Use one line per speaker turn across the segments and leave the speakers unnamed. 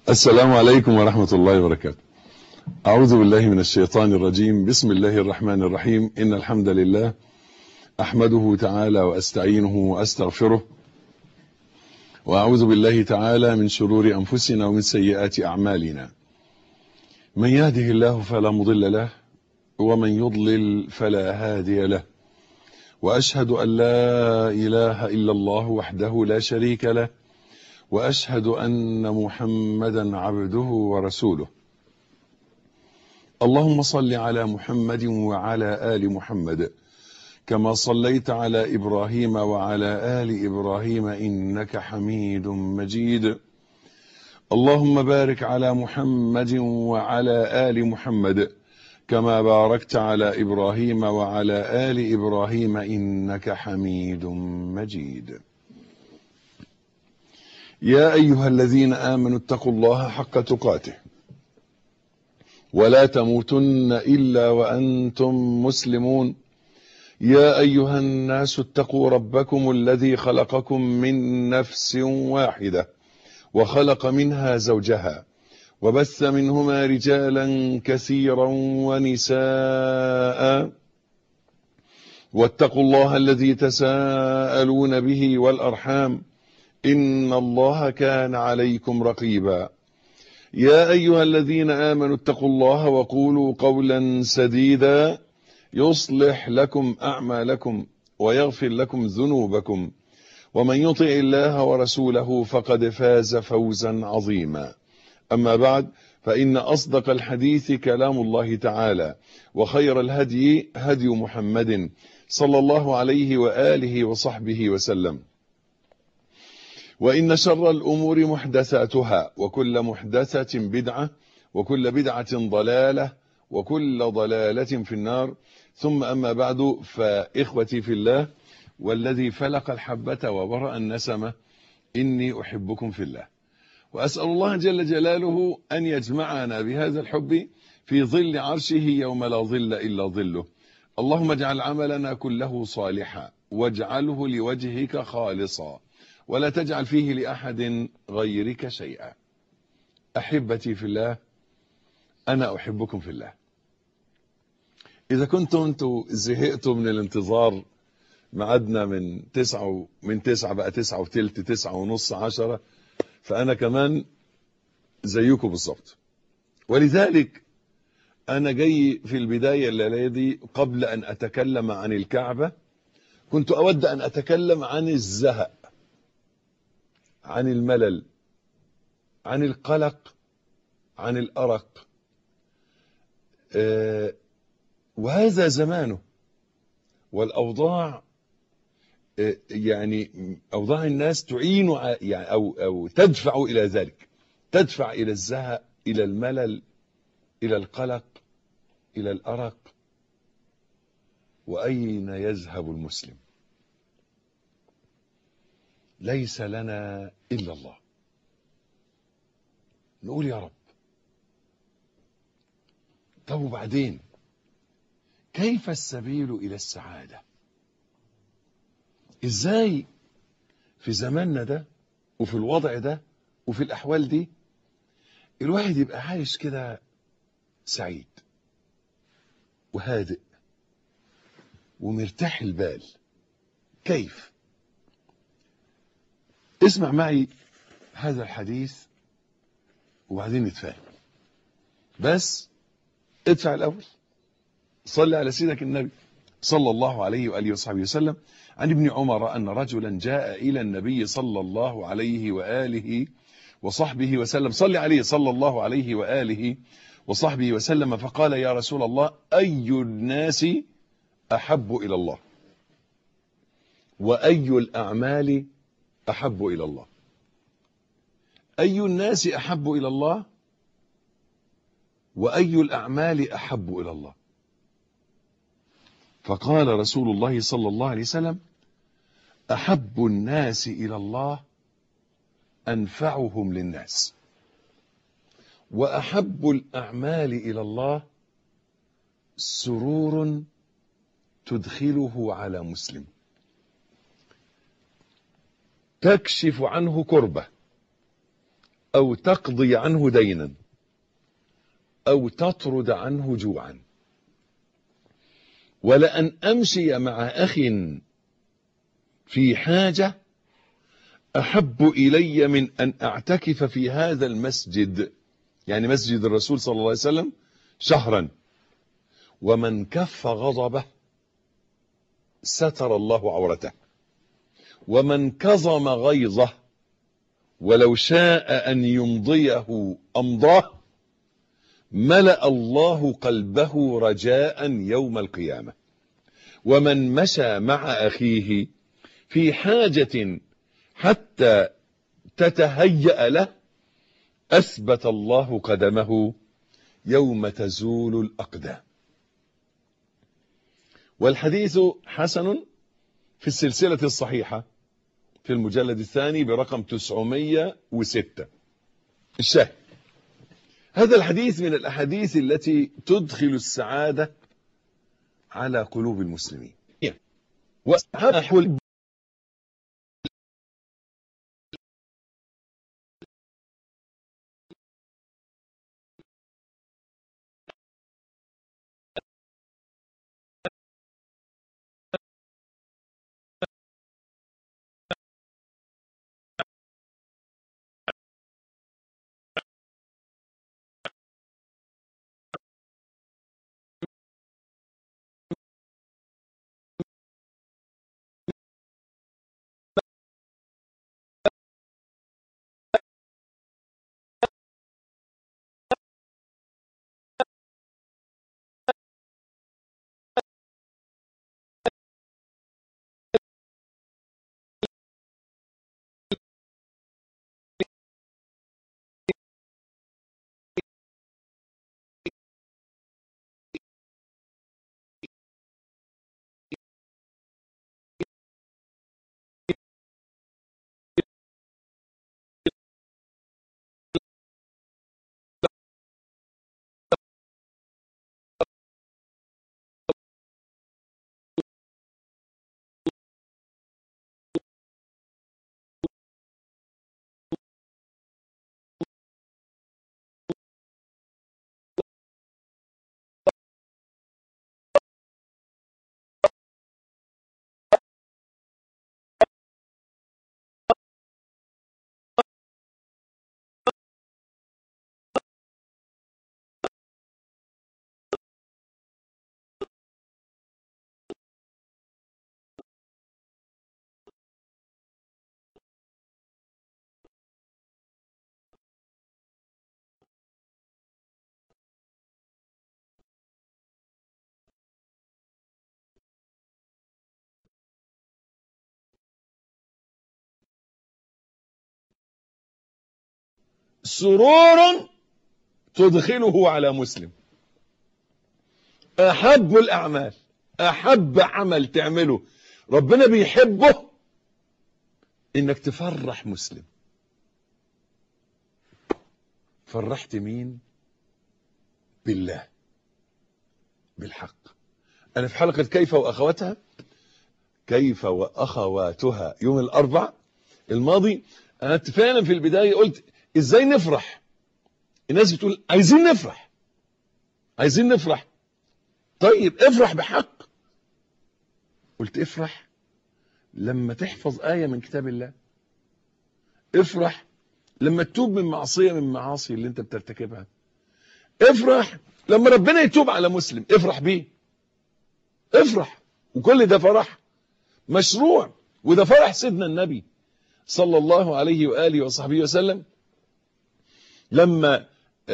السلام عليكم ورحمة الله وبركاته أعوذ بالله من الشيطان الرجيم بسم الله الرحمن الرحيم إن الحمد لله أحمده تعالى وأستعينه وأستغفره وأعوذ بالله تعالى من شرور أنفسنا ومن سيئات أعمالنا من يهده الله فلا مضل له ومن يضلل فلا هادي له وأشهد أن لا إله إلا الله وحده لا شريك له وأشهد أن محمدا عبده ورسوله اللهم صل على محمد وعلى آل محمد كما صليت على إبراهيم وعلى آل إبراهيم إنك حميد مجيد اللهم بارك على محمد وعلى آل محمد كما باركت على إبراهيم وعلى آل إبراهيم إنك حميد مجيد يا أيها الذين آمنوا اتقوا الله حق تقاته ولا تموتن إلا وأنتم مسلمون يا أيها الناس اتقوا ربكم الذي خلقكم من نفس واحدة وخلق منها زوجها وبث منهما رجالا كثيرا ونساء واتقوا الله الذي تساءلون به والأرحام إن الله كان عليكم رقيبا يا أيها الذين آمنوا اتقوا الله وقولوا قولا سديدا يصلح لكم أعمالكم ويغفر لكم ذنوبكم ومن يطع الله ورسوله فقد فاز فوزا عظيما أما بعد فإن أصدق الحديث كلام الله تعالى وخير الهدي هدي محمد صلى الله عليه وآله وصحبه وسلم وإن شر الأمور محدثاتها وكل محدثة بدعة وكل بدعة ضلالة وكل ضلالة في النار ثم أما بعد فإخوتي في الله والذي فلق الحبة وبرأ النسمة إني أحبكم في الله وأسأل الله جل جلاله أن يجمعنا بهذا الحب في ظل عرشه يوم لا ظل إلا ظله اللهم اجعل عملنا كله صالحا واجعله لوجهك خالصا ولا تجعل فيه لأحد غيرك شيئا أحبتي في الله أنا أحبكم في الله إذا كنتم أنتم زهقتوا من الانتظار معدنا من تسعة من تسعة بقى تسعة وتلت تسعة ونص عشرة فأنا كمان زيكم بالظبط ولذلك أنا جاي في البداية الليلة دي قبل أن أتكلم عن الكعبة كنت أود أن أتكلم عن الزهق عن الملل عن القلق عن الأرق أه وهذا زمانه والأوضاع أه يعني أوضاع الناس تعين يعني أو, أو تدفع إلى ذلك تدفع إلى الزهق إلى الملل إلى القلق إلى الأرق وأين يذهب المسلم ليس لنا إلا الله نقول يا رب طب وبعدين كيف السبيل إلى السعادة إزاي في زماننا ده وفي الوضع ده وفي الأحوال دي الواحد يبقى عايش كده سعيد وهادئ ومرتاح البال كيف اسمع معي هذا الحديث وبعدين نتفاهم بس ادفع الأول صلي على سيدك النبي صلى الله عليه وآله وصحبه وسلم عن ابن عمر أن رجلا جاء إلى النبي صلى الله عليه وآله وصحبه وسلم صلي عليه صلى الله عليه وآله وصحبه وسلم فقال يا رسول الله أي الناس أحب إلى الله وأي الأعمال أحب إلى الله أي الناس أحب إلى الله وأي الأعمال أحب إلى الله فقال رسول الله صلى الله عليه وسلم أحب الناس إلى الله أنفعهم للناس وأحب الأعمال إلى الله سرور تدخله على مسلم تكشف عنه كربة أو تقضي عنه دينا أو تطرد عنه جوعا ولأن أمشي مع أخ في حاجة أحب إلي من أن أعتكف في هذا المسجد يعني مسجد الرسول صلى الله عليه وسلم شهرا ومن كف غضبه ستر الله عورته ومن كظم غيظه ولو شاء أن يمضيه أمضاه ملأ الله قلبه رجاء يوم القيامة ومن مشى مع أخيه في حاجة حتى تتهيأ له أثبت الله قدمه يوم تزول الأقدام والحديث حسن في السلسلة الصحيحة في المجلد الثاني برقم 906 الشاهد هذا الحديث من الأحاديث التي تدخل السعادة على قلوب المسلمين وأحب سرور تدخله على مسلم أحب الأعمال أحب عمل تعمله ربنا بيحبه إنك تفرح مسلم فرحت مين بالله بالحق أنا في حلقة كيف وأخواتها كيف وأخواتها يوم الأربع الماضي أنا فعلا في البداية قلت ازاي نفرح الناس بتقول عايزين نفرح عايزين نفرح طيب افرح بحق قلت افرح لما تحفظ آية من كتاب الله افرح لما تتوب من معصية من معاصي اللي انت بترتكبها افرح لما ربنا يتوب على مسلم افرح بيه افرح وكل ده فرح مشروع وده فرح سيدنا النبي صلى الله عليه وآله وصحبه وسلم لما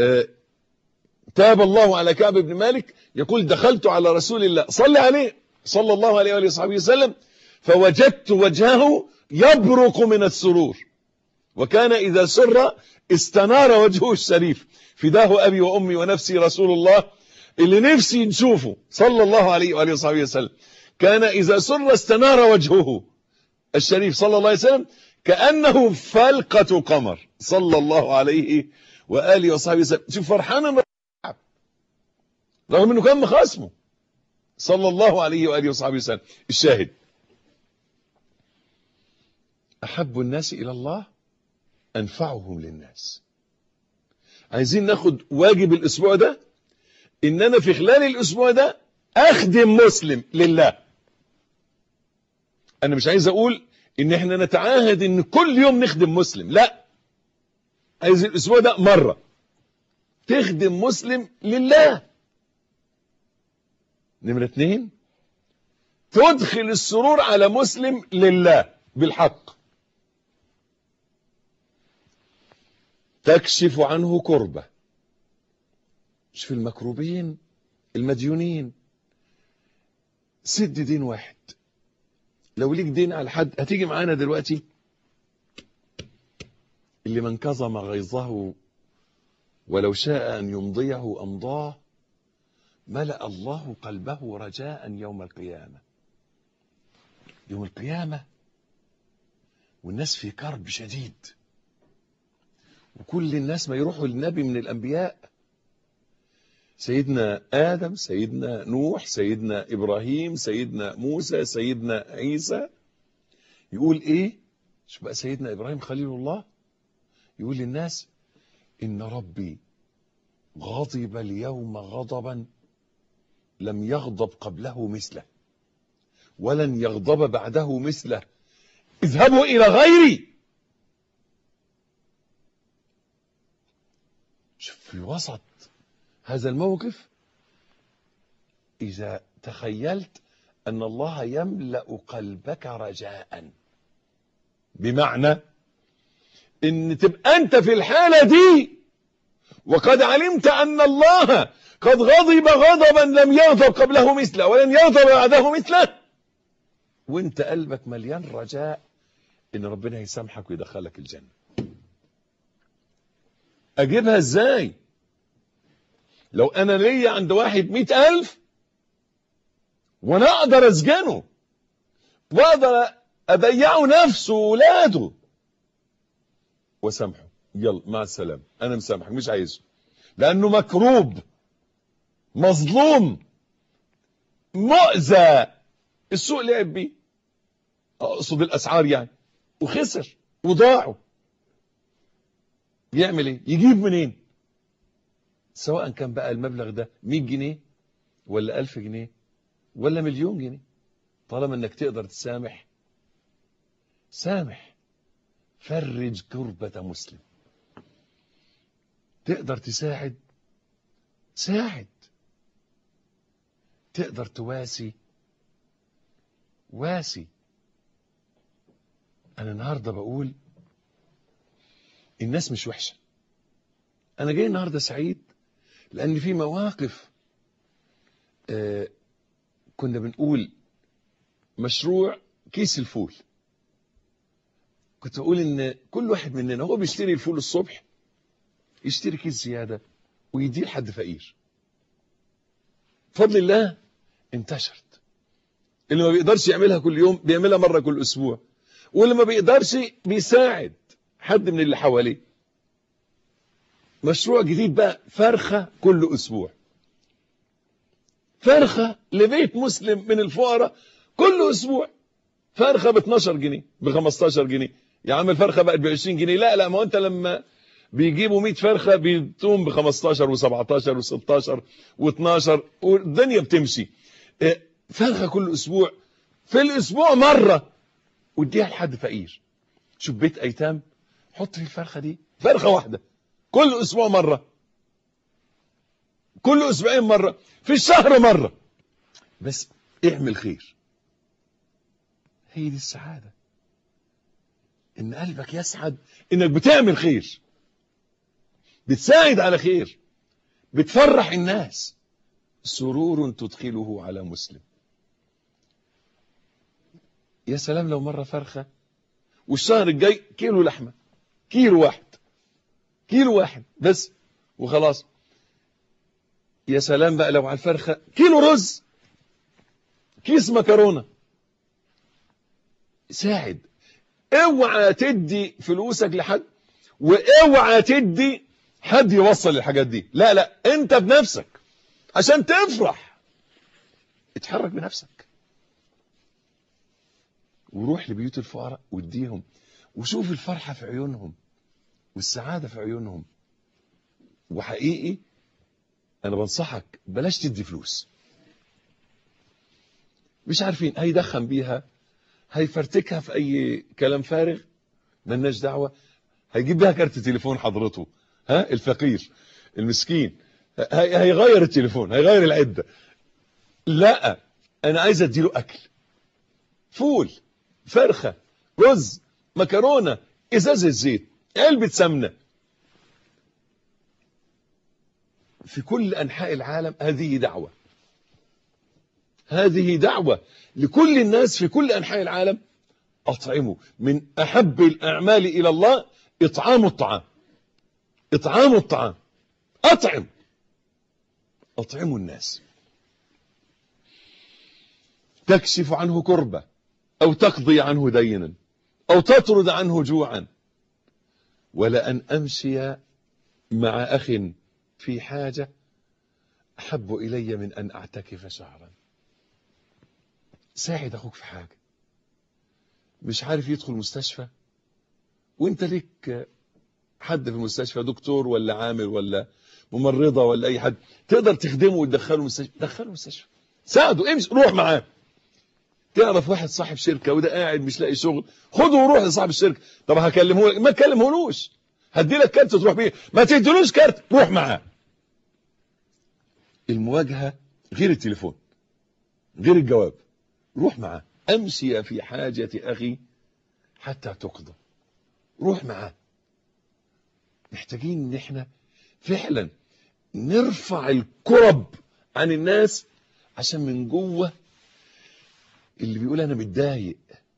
تاب الله على كعب بن مالك يقول دخلت على رسول الله صلى عليه صلى الله عليه وآله وصحبه وسلم فوجدت وجهه يبرق من السرور وكان إذا سر استنار وجهه الشريف فداه أبي وأمي ونفسي رسول الله اللي نفسي نشوفه صلى الله عليه وآله وصحبه وسلم كان إذا سر استنار وجهه الشريف صلى الله عليه وسلم كأنه فلقة قمر صلى الله عليه وآله وصحبه وسلم شوف فرحان رغم انه كان مخاصمه صلى الله عليه وآله وصحبه وسلم الشاهد أحب الناس إلى الله أنفعهم للناس عايزين ناخد واجب الاسبوع ده ان انا في خلال الاسبوع ده اخدم مسلم لله انا مش عايز اقول ان احنا نتعاهد ان كل يوم نخدم مسلم لا عايز الاسبوع ده مرة تخدم مسلم لله نمرة اتنين تدخل السرور على مسلم لله بالحق تكشف عنه كربة مش في المكروبين المديونين سد دين واحد لو ليك دين على حد هتيجي معانا دلوقتي اللي من كظم غيظه ولو شاء أن يمضيه أمضاه ملأ الله قلبه رجاء يوم القيامة يوم القيامة والناس في كرب شديد وكل الناس ما يروحوا للنبي من الأنبياء سيدنا آدم سيدنا نوح سيدنا إبراهيم سيدنا موسى سيدنا عيسى يقول إيه شو بقى سيدنا إبراهيم خليل الله يقول للناس إن ربي غضب اليوم غضبا لم يغضب قبله مثله ولن يغضب بعده مثله اذهبوا إلى غيري شوف في وسط هذا الموقف إذا تخيلت أن الله يملأ قلبك رجاء بمعنى ان تبقى انت في الحالة دي وقد علمت ان الله قد غضب غضبا لم يغضب قبله مثله ولن يغضب بعده مثله وانت قلبك مليان رجاء ان ربنا يسامحك ويدخلك الجنة اجيبها ازاي لو انا ليا عند واحد مئة الف وانا اقدر اسجنه واقدر اضيعه نفسه وولاده وسامحه يلا مع السلامة انا مسامحك مش عايزه لانه مكروب مظلوم مؤذى السوق لعب بيه اقصد الاسعار يعني وخسر وضاعوا يعمل ايه يجيب منين سواء كان بقى المبلغ ده 100 جنيه ولا 1000 جنيه ولا مليون جنيه طالما انك تقدر تسامح سامح فرج كربة مسلم تقدر تساعد ساعد تقدر تواسي واسي انا النهاردة بقول الناس مش وحشة انا جاي النهاردة سعيد لان في مواقف آه كنا بنقول مشروع كيس الفول كنت بقول ان كل واحد مننا هو بيشتري الفول الصبح يشتري كيس زيادة ويديه لحد فقير بفضل الله انتشرت اللي ما بيقدرش يعملها كل يوم بيعملها مرة كل اسبوع واللي ما بيقدرش بيساعد حد من اللي حواليه مشروع جديد بقى فرخة كل اسبوع فرخة لبيت مسلم من الفقراء كل اسبوع فرخة ب 12 جنيه ب 15 جنيه يا عم الفرخة بقت ب 20 جنيه لا لا ما انت لما بيجيبوا 100 فرخة بيتوم ب 15 و17 و16 و12 والدنيا بتمشي فرخة كل اسبوع في الاسبوع مرة واديها لحد فقير شوف بيت ايتام حط في الفرخة دي فرخة واحدة كل اسبوع مرة كل اسبوعين مرة في الشهر مرة بس اعمل خير هي دي السعادة ان قلبك يسعد انك بتعمل خير بتساعد على خير بتفرح الناس سرور تدخله على مسلم يا سلام لو مرة فرخة والشهر الجاي كيلو لحمة كيلو واحد كيلو واحد بس وخلاص يا سلام بقى لو على الفرخة كيلو رز كيس مكرونة ساعد اوعى تدي فلوسك لحد واوعى تدي حد يوصل الحاجات دي لا لا انت بنفسك عشان تفرح اتحرك بنفسك وروح لبيوت الفقراء واديهم وشوف الفرحة في عيونهم والسعادة في عيونهم وحقيقي انا بنصحك بلاش تدي فلوس مش عارفين هيدخن بيها هيفرتكها في اي كلام فارغ ملناش دعوه هيجيب بيها كارت تليفون حضرته ها الفقير المسكين هي- هيغير التليفون هيغير العده لا انا عايز اديله اكل فول فرخه رز مكرونه ازازه زيت علبه سمنه في كل انحاء العالم هذه دعوه هذه دعوه لكل الناس في كل انحاء العالم اطعموا من احب الاعمال الى الله اطعام الطعام اطعام الطعام اطعم اطعموا الناس تكشف عنه كربة أو تقضي عنه دينا أو تطرد عنه جوعا ولأن أمشي مع أخ في حاجة أحب إلي من أن أعتكف شهرا ساعد أخوك في حاجة مش عارف يدخل مستشفى وانت ليك حد في المستشفى دكتور ولا عامل ولا ممرضة ولا أي حد تقدر تخدمه وتدخله مستشفى دخله مستشفى ساعده امشي روح معاه تعرف واحد صاحب شركة وده قاعد مش لاقي شغل خده وروح لصاحب الشركة طب هكلمه لك ما تكلمهولوش هدي لك كارت تروح بيه ما تديلوش كارت روح معاه المواجهة غير التليفون غير الجواب روح معاه امشي في حاجة اخي حتى تقضى روح معاه محتاجين ان احنا فعلا نرفع الكرب عن الناس عشان من جوه اللي بيقول انا متضايق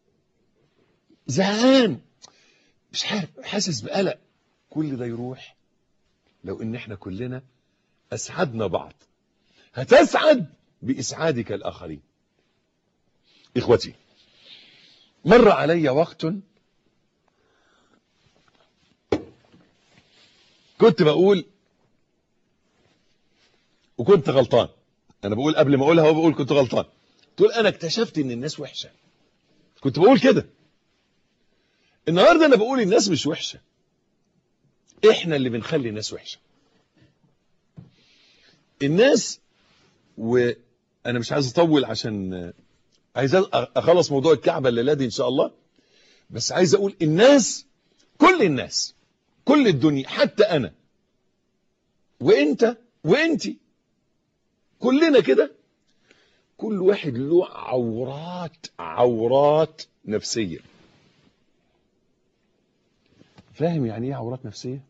زهقان مش عارف حاسس بقلق كل ده يروح لو ان احنا كلنا اسعدنا بعض هتسعد باسعادك الاخرين اخوتي مر علي وقت كنت بقول وكنت غلطان انا بقول قبل ما اقولها وبقول كنت غلطان تقول انا اكتشفت ان الناس وحشه كنت بقول كده النهارده انا بقول الناس مش وحشه احنا اللي بنخلي الناس وحشه الناس وانا مش عايز اطول عشان عايز اخلص موضوع الكعبه الليله دي ان شاء الله بس عايز اقول الناس كل الناس كل الدنيا حتى انا وانت وانتي كلنا كده كل واحد له عورات عورات نفسية فاهم يعني ايه عورات نفسية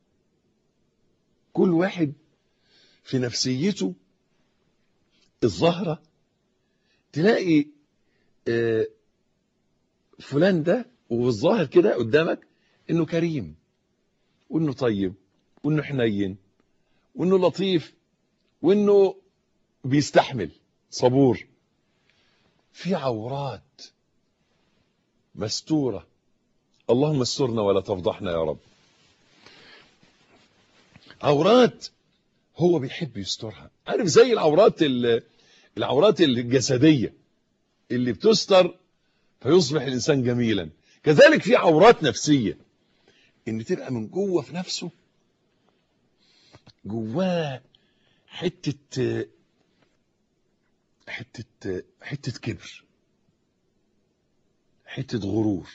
كل واحد في نفسيته الظاهرة تلاقي آه، فلان ده والظاهر كده قدامك انه كريم وانه طيب وانه حنين وانه لطيف وانه بيستحمل صبور في عورات مستورة اللهم استرنا ولا تفضحنا يا رب عورات هو بيحب يسترها عارف زي العورات ال- العورات الجسدية اللي بتستر فيصبح الإنسان جميلا كذلك في عورات نفسية ان تبقى من جوه في نفسه جواه حتة حتة حتة كبر حتة غرور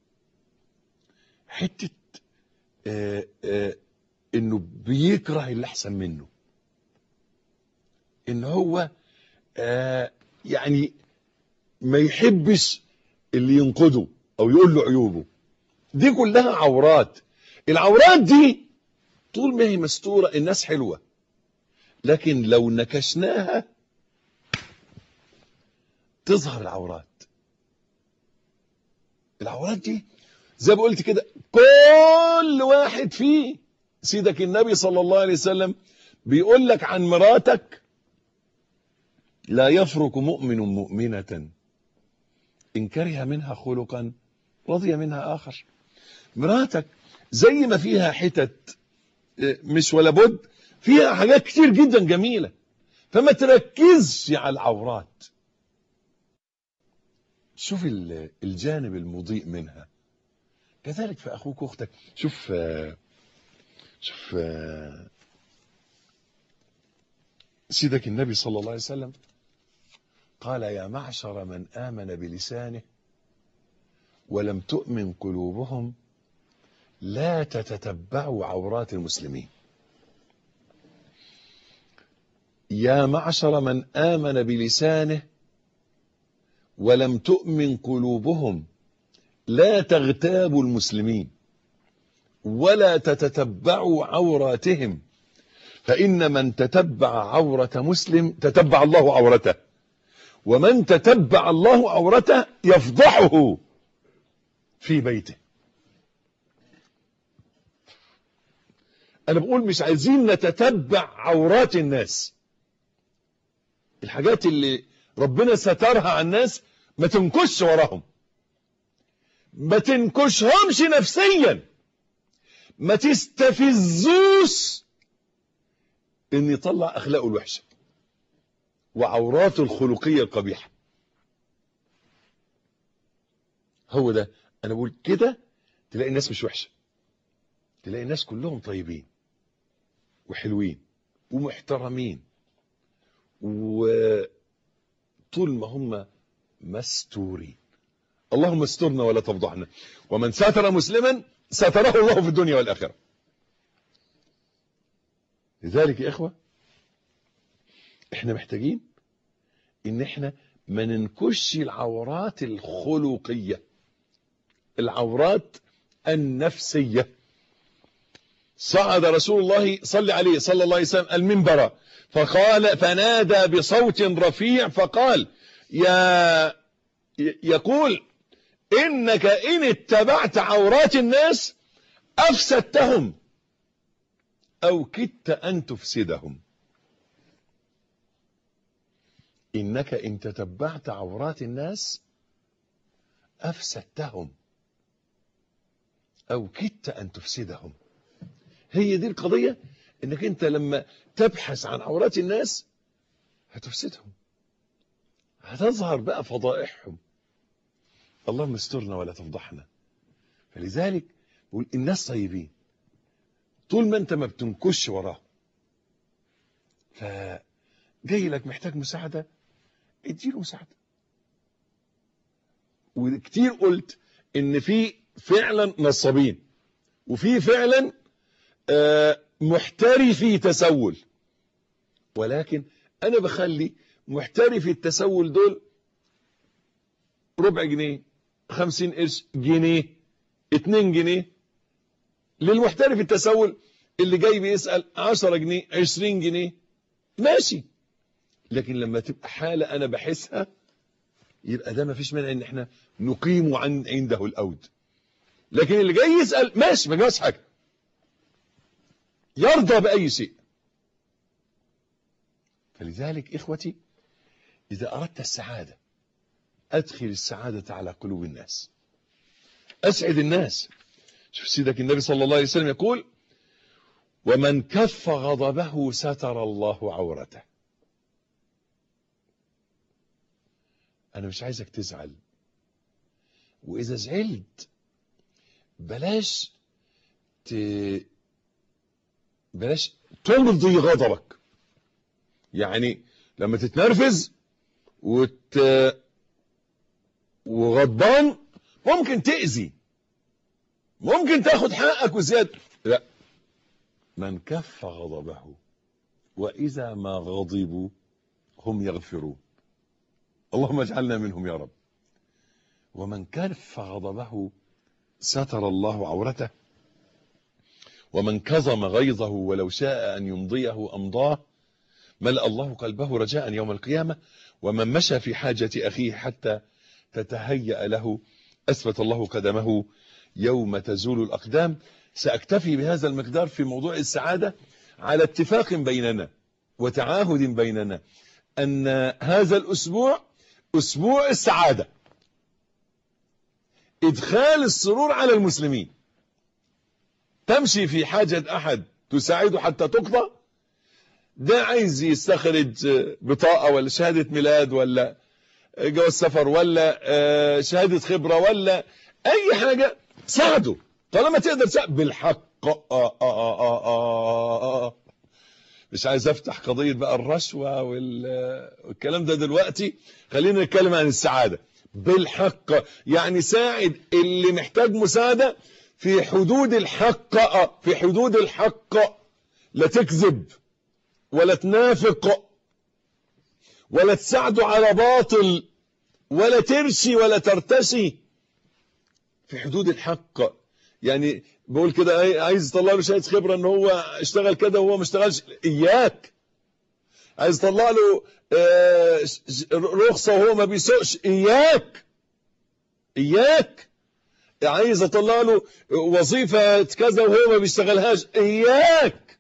حتة آه آه انه بيكره اللي احسن منه ان هو آه يعني ما يحبش اللي ينقده او يقول له عيوبه دي كلها عورات العورات دي طول ما هي مستورة الناس حلوة لكن لو نكشناها تظهر العورات العورات دي زي ما قلت كده كل واحد فيه سيدك النبي صلى الله عليه وسلم بيقول لك عن مراتك لا يفرق مؤمن مؤمنة إن كره منها خلقا رضي منها آخر مراتك زي ما فيها حتت مش ولا بد فيها حاجات كتير جدا جميلة فما تركزش على العورات شوف الجانب المضيء منها كذلك في أخوك وأختك شوف شوف سيدك النبي صلى الله عليه وسلم قال يا معشر من آمن بلسانه ولم تؤمن قلوبهم لا تتتبعوا عورات المسلمين يا معشر من آمن بلسانه ولم تؤمن قلوبهم لا تغتابوا المسلمين ولا تتتبعوا عوراتهم فإن من تتبع عورة مسلم تتبع الله عورته ومن تتبع الله عورته يفضحه في بيته أنا بقول مش عايزين نتتبع عورات الناس الحاجات اللي ربنا سترها على الناس ما تنكش وراهم ما تنكشهمش نفسيا ما تستفزوش ان يطلع اخلاقه الوحشه وعوراته الخلقيه القبيحه هو ده انا بقول كده تلاقي الناس مش وحشه تلاقي الناس كلهم طيبين وحلوين ومحترمين وطول ما هم مستورين اللهم استرنا ولا تفضحنا ومن ستر مسلما ستره الله في الدنيا والآخرة لذلك يا إخوة احنا محتاجين ان احنا ما ننكش العورات الخلقية العورات النفسية صعد رسول الله صلى عليه صلى الله عليه وسلم المنبر فقال فنادى بصوت رفيع فقال يا يقول إنك إن اتبعت عورات الناس أفسدتهم أو كدت أن تفسدهم إنك إن تتبعت عورات الناس أفسدتهم أو كدت أن تفسدهم هي دي القضية إنك أنت لما تبحث عن عورات الناس هتفسدهم هتظهر بقى فضائحهم اللهم استرنا ولا تفضحنا فلذلك بقول الناس طيبين طول ما انت ما بتنكش وراه فجاي لك محتاج مساعدة اديله مساعدة وكتير قلت ان في فعلا نصابين وفي فعلا آه محترفي تسول ولكن انا بخلي محترفي التسول دول ربع جنيه خمسين قرش جنيه اتنين جنيه للمحترف التسول اللي جاي بيسأل عشرة جنيه عشرين جنيه ماشي لكن لما تبقى حالة انا بحسها يبقى ده ما فيش مانع ان احنا نقيم عن عنده الاود لكن اللي جاي يسأل ماشي ما جاش حاجة يرضى بأي شيء فلذلك إخوتي إذا أردت السعادة أدخل السعادة على قلوب الناس أسعد الناس شوف سيدك النبي صلى الله عليه وسلم يقول ومن كف غضبه ستر الله عورته أنا مش عايزك تزعل وإذا زعلت بلاش ت... بلاش تمضي غضبك يعني لما تتنرفز وت... وغضبان ممكن تأذي ممكن تاخد حقك وزيادة لا من كف غضبه وإذا ما غضبوا هم يغفرون اللهم اجعلنا منهم يا رب ومن كف غضبه ستر الله عورته ومن كظم غيظه ولو شاء أن يمضيه أمضاه ملأ الله قلبه رجاء يوم القيامة ومن مشى في حاجة أخيه حتى تتهيأ له أثبت الله قدمه يوم تزول الأقدام سأكتفي بهذا المقدار في موضوع السعادة على اتفاق بيننا وتعاهد بيننا أن هذا الأسبوع أسبوع السعادة إدخال السرور على المسلمين تمشي في حاجة أحد تساعده حتى تقضى ده عايز يستخرج بطاقة ولا شهادة ميلاد ولا جواز سفر ولا شهادة خبرة ولا أي حاجة ساعده طالما تقدر تساعد بالحق آه آه آه آه آه. مش عايز افتح قضية بقى الرشوة والكلام ده دلوقتي خلينا نتكلم عن السعادة بالحق يعني ساعد اللي محتاج مساعدة في حدود الحق في حدود الحق لا تكذب ولا تنافق ولا تساعده على باطل ولا ترشي ولا ترتشي في حدود الحق يعني بقول كده عايز يطلع له شهاده خبره ان هو اشتغل كده وهو ما اشتغلش اياك عايز يطلع له رخصه وهو ما بيسوقش اياك اياك عايز اطلع له وظيفه كذا وهو ما بيشتغلهاش اياك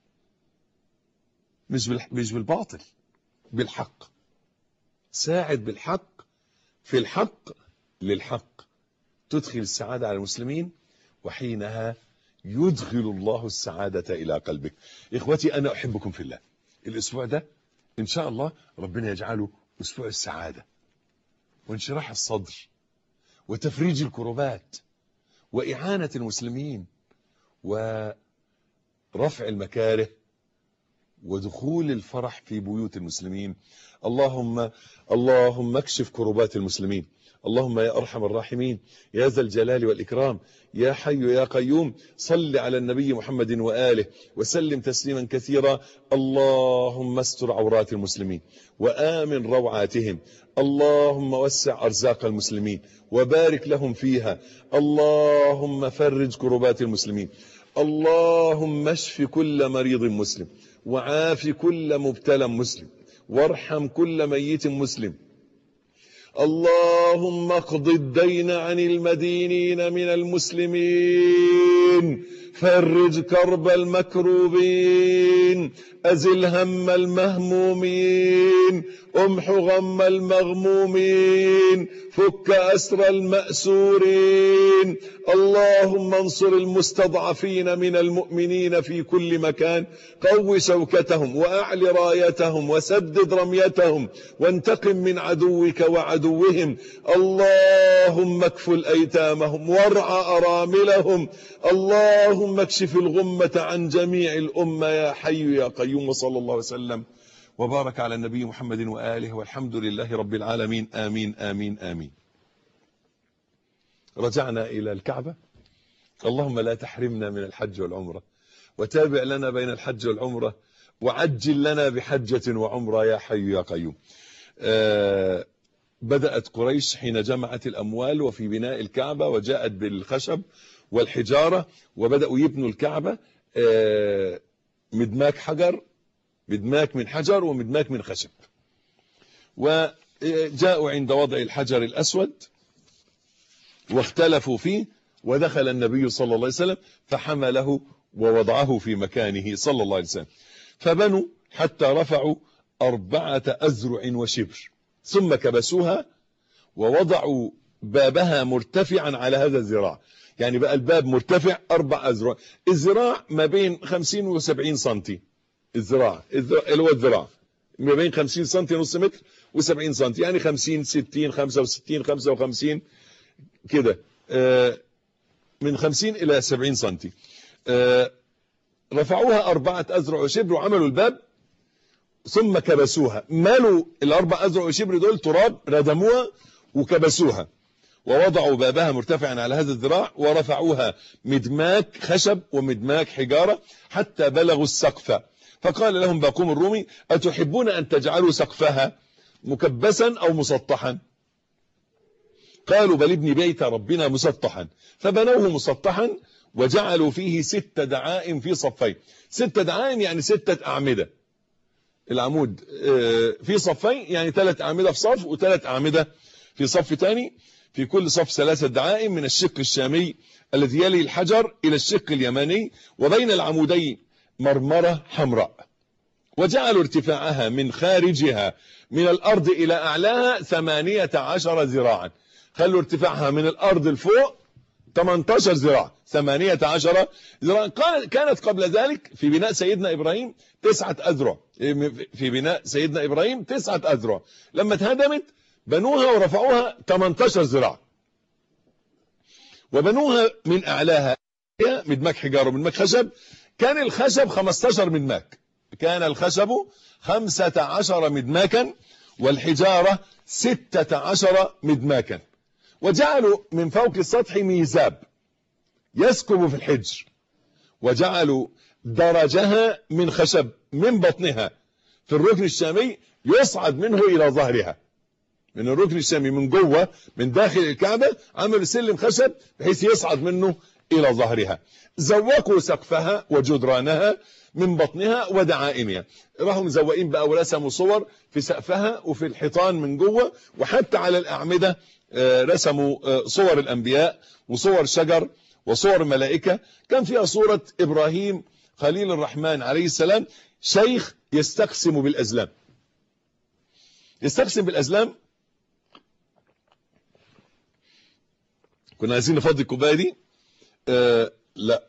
مش مش بالباطل بالحق ساعد بالحق في الحق للحق تدخل السعادة على المسلمين وحينها يدخل الله السعادة إلى قلبك إخوتي أنا أحبكم في الله الأسبوع ده إن شاء الله ربنا يجعله أسبوع السعادة وانشراح الصدر وتفريج الكربات وإعانة المسلمين ورفع المكاره ودخول الفرح في بيوت المسلمين اللهم اللهم اكشف كربات المسلمين اللهم يا أرحم الراحمين يا ذا الجلال والإكرام يا حي يا قيوم صل على النبي محمد وآله وسلم تسليما كثيرا اللهم استر عورات المسلمين وآمن روعاتهم اللهم وسع أرزاق المسلمين وبارك لهم فيها اللهم فرج كربات المسلمين اللهم اشف كل مريض مسلم وعاف كل مبتلى مسلم وارحم كل ميت مسلم اللهم اقض الدين عن المدينين من المسلمين فرج كرب المكروبين أزل هم المهمومين امح غم المغمومين فك أسر المأسورين اللهم انصر المستضعفين من المؤمنين في كل مكان قو شوكتهم وأعل رايتهم وسدد رميتهم وانتقم من عدوك وعدوهم اللهم اكفل أيتامهم وارع أراملهم اللهم اكشف الغمة عن جميع الأمة يا حي يا قيوم وصلى الله وسلم وبارك على النبي محمد وآله والحمد لله رب العالمين آمين آمين آمين رجعنا إلى الكعبة اللهم لا تحرمنا من الحج والعمرة وتابع لنا بين الحج والعمرة وعجل لنا بحجة وعمرة يا حي يا قيوم آه بدأت قريش حين جمعت الأموال وفي بناء الكعبة وجاءت بالخشب والحجارة وبدأوا يبنوا الكعبة آه مدماك حجر مدماك من حجر ومدماك من خشب وجاءوا عند وضع الحجر الأسود واختلفوا فيه ودخل النبي صلى الله عليه وسلم فحمله ووضعه في مكانه صلى الله عليه وسلم فبنوا حتى رفعوا أربعة أزرع وشبر ثم كبسوها ووضعوا بابها مرتفعا على هذا الذراع يعني بقى الباب مرتفع أربع أزرع الذراع ما بين 50 و 70 سنتي الذراع اللي هو الذراع ما بين 50 سنتي نص متر و70 سنتي يعني 50 60 65 55 كده من 50 إلى 70 سنتي رفعوها أربعة أزرع وشبر وعملوا الباب ثم كبسوها مالوا الأربع أزرع وشبر دول تراب ردموها وكبسوها ووضعوا بابها مرتفعا على هذا الذراع ورفعوها مدماك خشب ومدماك حجارة حتى بلغوا السقف فقال لهم باقوم الرومي أتحبون أن تجعلوا سقفها مكبسا أو مسطحا قالوا بل ابن بيت ربنا مسطحا فبنوه مسطحا وجعلوا فيه ست دعائم في صفين ست دعائم يعني ستة أعمدة العمود في صفين يعني ثلاث أعمدة في صف وثلاث أعمدة في صف ثاني في كل صف ثلاثة دعائم من الشق الشامي الذي يلي الحجر إلى الشق اليماني وبين العمودين مرمرة حمراء وجعلوا ارتفاعها من خارجها من الأرض إلى أعلاها ثمانية عشر ذراعا خلوا ارتفاعها من الأرض الفوق 18 ذراع 18 ذراع كانت قبل ذلك في بناء سيدنا إبراهيم تسعة أذرع في بناء سيدنا إبراهيم تسعة أذرع لما اتهدمت بنوها ورفعوها 18 ذراع وبنوها من أعلاها مدماك حجارة ومدماك خشب كان الخشب 15 مدماك كان الخشب خمسة عشر مدماكا والحجارة ستة عشر مدماكا وجعلوا من فوق السطح ميزاب يسكب في الحجر وجعلوا درجها من خشب من بطنها في الركن الشامي يصعد منه إلى ظهرها من الركن الشامي من جوه من داخل الكعبة عملوا سلم خشب بحيث يصعد منه إلى ظهرها زوقوا سقفها وجدرانها من بطنها ودعائمها راحوا مزوقين بقى ورسموا صور في سقفها وفي الحيطان من جوه وحتى على الأعمدة رسموا صور الأنبياء وصور شجر وصور ملائكة كان فيها صورة إبراهيم خليل الرحمن عليه السلام شيخ يستقسم بالأزلام يستقسم بالأزلام كنا عايزين نفضي الكوبايه دي آه لا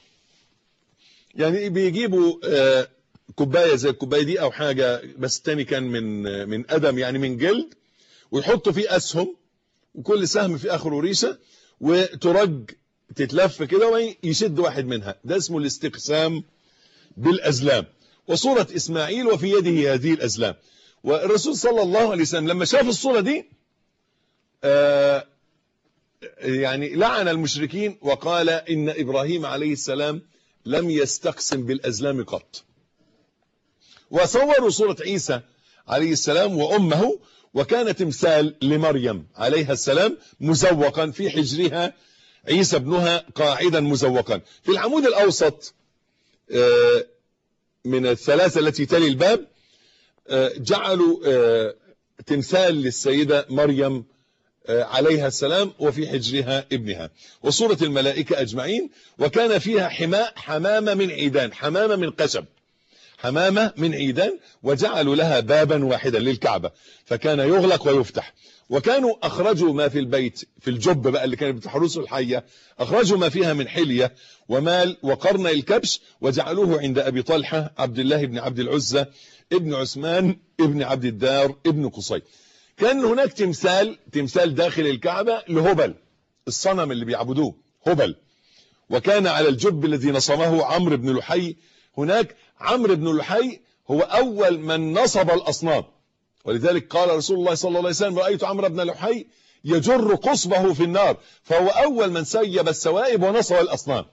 يعني بيجيبوا آه كوبايه زي الكوبايه دي او حاجه بس التاني كان من من ادم يعني من جلد ويحطوا فيه اسهم وكل سهم في اخره ريشه وترج تتلف كده ويشد واحد منها ده اسمه الاستقسام بالازلام وصوره اسماعيل وفي يده هذه الازلام والرسول صلى الله عليه وسلم لما شاف الصوره دي آه يعني لعن المشركين وقال إن إبراهيم عليه السلام لم يستقسم بالأزلام قط وصوروا صورة عيسى عليه السلام وأمه وكان تمثال لمريم عليها السلام مزوقا في حجرها عيسى ابنها قاعدا مزوقا في العمود الأوسط من الثلاثة التي تلي الباب جعلوا تمثال للسيدة مريم عليها السلام وفي حجرها ابنها وصورة الملائكة أجمعين وكان فيها حماء حمامة من عيدان حمامة من قشب حمامة من عيدان وجعلوا لها بابا واحدا للكعبة فكان يغلق ويفتح وكانوا أخرجوا ما في البيت في الجب بقى اللي كانت بتحرسه الحية أخرجوا ما فيها من حلية ومال وقرن الكبش وجعلوه عند أبي طلحة عبد الله بن عبد العزة ابن عثمان ابن عبد الدار ابن قصي كان هناك تمثال تمثال داخل الكعبة لهبل الصنم اللي بيعبدوه هبل وكان على الجب الذي نصبه عمرو بن لحي هناك عمرو بن لحي هو أول من نصب الأصنام ولذلك قال رسول الله صلى الله عليه وسلم رأيت عمرو بن لحي يجر قصبه في النار فهو أول من سيب السوائب ونصب الأصنام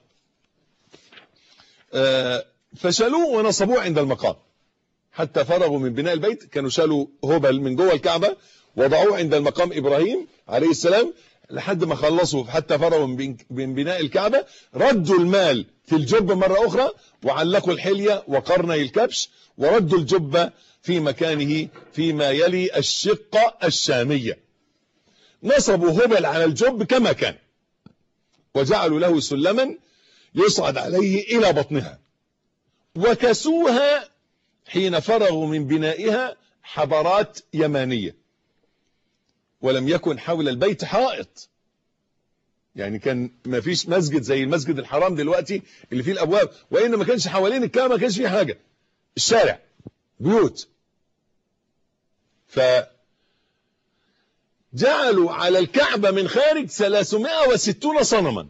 فشالوه ونصبوه عند المقام حتى فرغوا من بناء البيت كانوا شالوا هبل من جوه الكعبة وضعوه عند المقام إبراهيم عليه السلام لحد ما خلصوا حتى فرغوا من بناء الكعبة ردوا المال في الجب مرة أخرى وعلقوا الحلية وقرني الكبش وردوا الجب في مكانه فيما يلي الشقة الشامية نصبوا هبل على الجب كما كان وجعلوا له سلما يصعد عليه إلى بطنها وكسوها حين فرغوا من بنائها حضارات يمانية ولم يكن حول البيت حائط يعني كان ما فيش مسجد زي المسجد الحرام دلوقتي اللي فيه الأبواب وإن ما كانش حوالين الكعبة ما كانش فيه حاجة الشارع بيوت ف جعلوا على الكعبة من خارج 360 صنما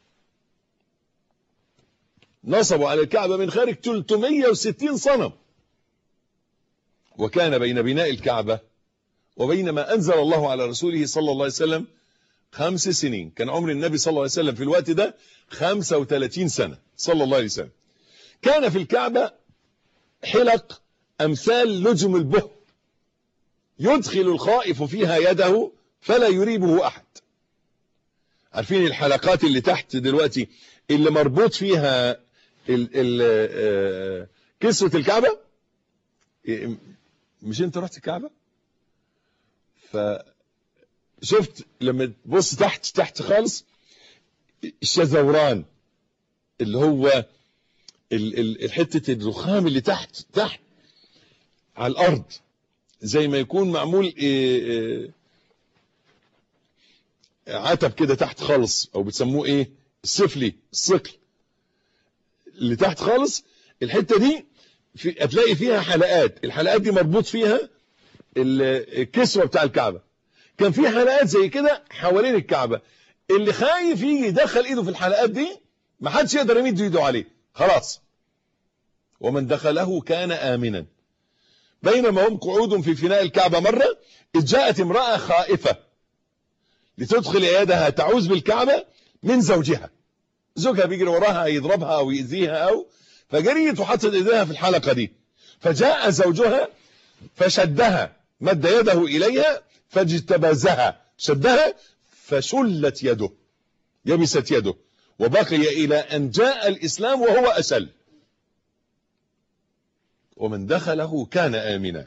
نصبوا على الكعبة من خارج 360 صنم وكان بين بناء الكعبة وبين ما أنزل الله على رسوله صلى الله عليه وسلم خمس سنين كان عمر النبي صلى الله عليه وسلم في الوقت ده 35 سنة صلى الله عليه وسلم كان في الكعبة حلق أمثال لجم البه يدخل الخائف فيها يده فلا يريبه أحد عارفين الحلقات اللي تحت دلوقتي اللي مربوط فيها ال ال كسوة الكعبة مش انت رحت الكعبة فشفت لما تبص تحت تحت خالص الشذوران اللي هو الحتة الرخام اللي تحت تحت على الأرض زي ما يكون معمول عتب كده تحت خالص او بتسموه ايه السفلي الثقل اللي تحت خالص الحتة دي في هتلاقي فيها حلقات الحلقات دي مربوط فيها الكسوة بتاع الكعبة كان في حلقات زي كده حوالين الكعبة اللي خايف يجي يدخل ايده في الحلقات دي ما حدش يقدر يمد ايده عليه خلاص ومن دخله كان آمنا بينما هم قعود في فناء الكعبة مرة إذ جاءت امرأة خائفة لتدخل يدها تعوذ بالكعبة من زوجها زوجها بيجري وراها يضربها أو يأذيها أو فجريت وحطت إيديها في الحلقة دي فجاء زوجها فشدها مد يده إليها فاجتبزها شدها فشلت يده يبست يده وبقي إلى أن جاء الإسلام وهو أسل ومن دخله كان آمنا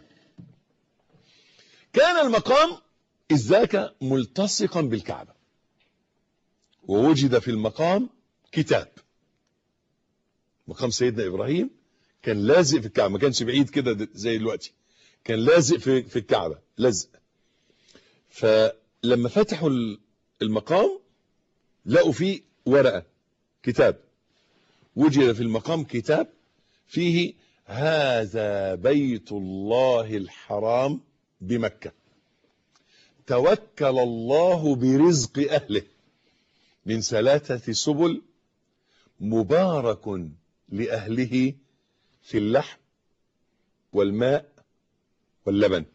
كان المقام إذ ذاك ملتصقا بالكعبة ووجد في المقام كتاب مقام سيدنا إبراهيم كان لازق في الكعبة ما كانش بعيد كده زي دلوقتي كان لازق في في الكعبة لزق فلما فتحوا المقام لقوا فيه ورقة كتاب وجد في المقام كتاب فيه هذا بيت الله الحرام بمكة توكل الله برزق أهله من ثلاثة سبل مبارك لأهله في اللحم والماء واللبن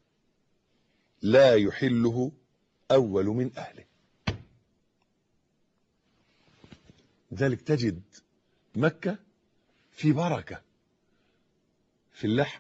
لا يحله أول من أهله ذلك تجد مكة في بركة في اللحم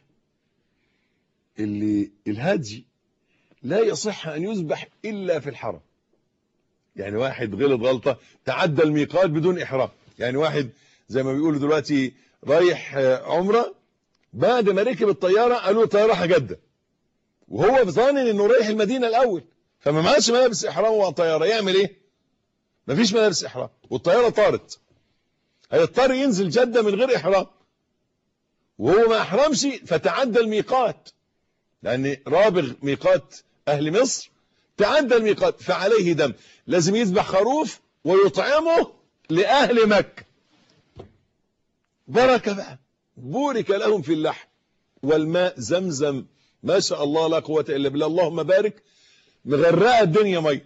اللي الهدي لا يصح أن يذبح إلا في الحرم يعني واحد غلط غلطة تعدى الميقات بدون إحرام يعني واحد زي ما بيقولوا دلوقتي رايح عمرة بعد ما ركب الطيارة قالوا الطيارة رايحة جدة وهو ظانن انه رايح المدينة الاول فما معاش ملابس احرام وهو الطيارة يعمل ايه مفيش ملابس احرام والطيارة طارت هيضطر ينزل جدة من غير احرام وهو ما احرمش فتعدى الميقات لان رابغ ميقات اهل مصر تعدى الميقات فعليه دم لازم يذبح خروف ويطعمه لاهل مكة بركة بقى بورك لهم في اللحم والماء زمزم ما شاء الله لا قوة إلا بالله اللهم بارك مغرقة الدنيا مي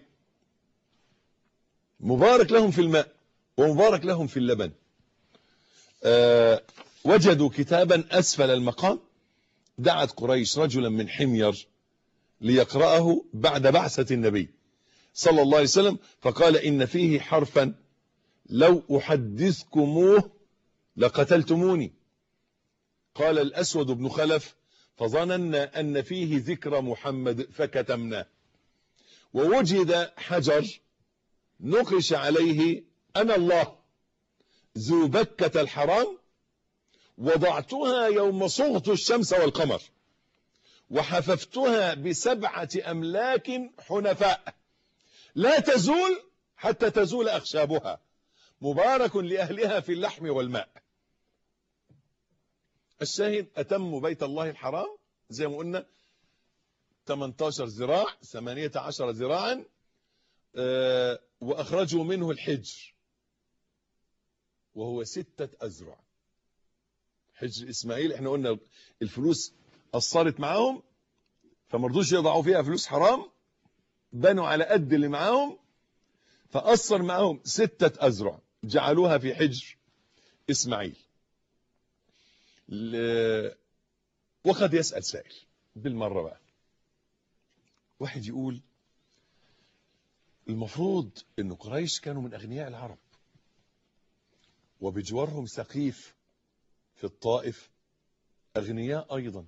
مبارك لهم في الماء ومبارك لهم في اللبن أه وجدوا كتابا أسفل المقام دعت قريش رجلا من حمير ليقرأه بعد بعثة النبي صلى الله عليه وسلم فقال إن فيه حرفا لو أحدثكموه لقتلتموني قال الأسود بن خلف فظننا أن فيه ذكر محمد فكتمناه ووجد حجر نقش عليه أنا الله ذو بكة الحرام وضعتها يوم صغت الشمس والقمر وحففتها بسبعة أملاك حنفاء لا تزول حتى تزول أخشابها مبارك لأهلها في اللحم والماء الشاهد أتموا بيت الله الحرام زي ما قلنا 18 ذراع 18 ذراعا أه وأخرجوا منه الحجر وهو ستة أزرع حجر إسماعيل احنا قلنا الفلوس أثرت معاهم فمرضوش يضعوا فيها فلوس حرام بنوا على قد اللي معاهم فأثر معاهم ستة أزرع جعلوها في حجر إسماعيل ل... وقد يسأل سائل بالمرة بقى واحد يقول المفروض ان قريش كانوا من اغنياء العرب وبجوارهم سقيف في الطائف اغنياء ايضا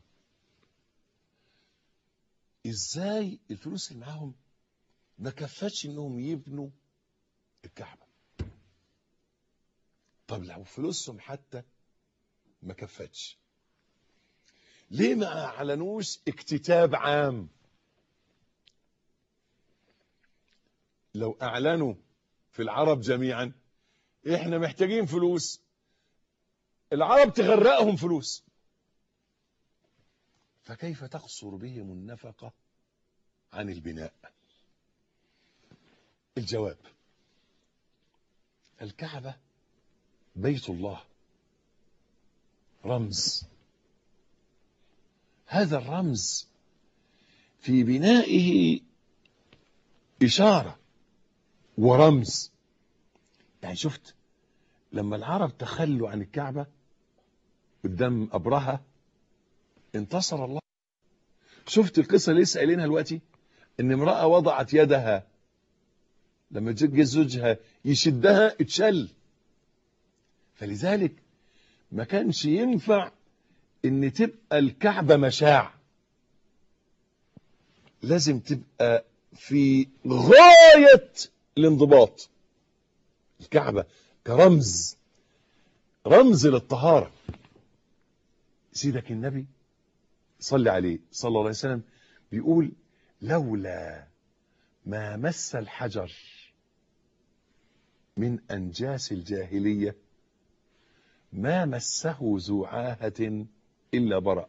ازاي الفلوس اللي معاهم ما كفتش انهم يبنوا الكعبة طب لو فلوسهم حتى ما كفتش ليه ما اعلنوش اكتتاب عام لو اعلنوا في العرب جميعا احنا محتاجين فلوس العرب تغرقهم فلوس فكيف تقصر بهم النفقة عن البناء الجواب الكعبة بيت الله رمز هذا الرمز في بنائه إشارة ورمز يعني شفت لما العرب تخلوا عن الكعبة قدام أبرهة انتصر الله شفت القصة اللي لسه قايلينها دلوقتي ان امرأة وضعت يدها لما جه زوجها يشدها اتشل فلذلك ما كانش ينفع ان تبقى الكعبة مشاع لازم تبقى في غاية الانضباط الكعبة كرمز رمز للطهارة سيدك النبي صلى عليه صلى الله عليه وسلم بيقول لولا ما مس الحجر من أنجاس الجاهلية ما مسه ذو عاهة إلا برأ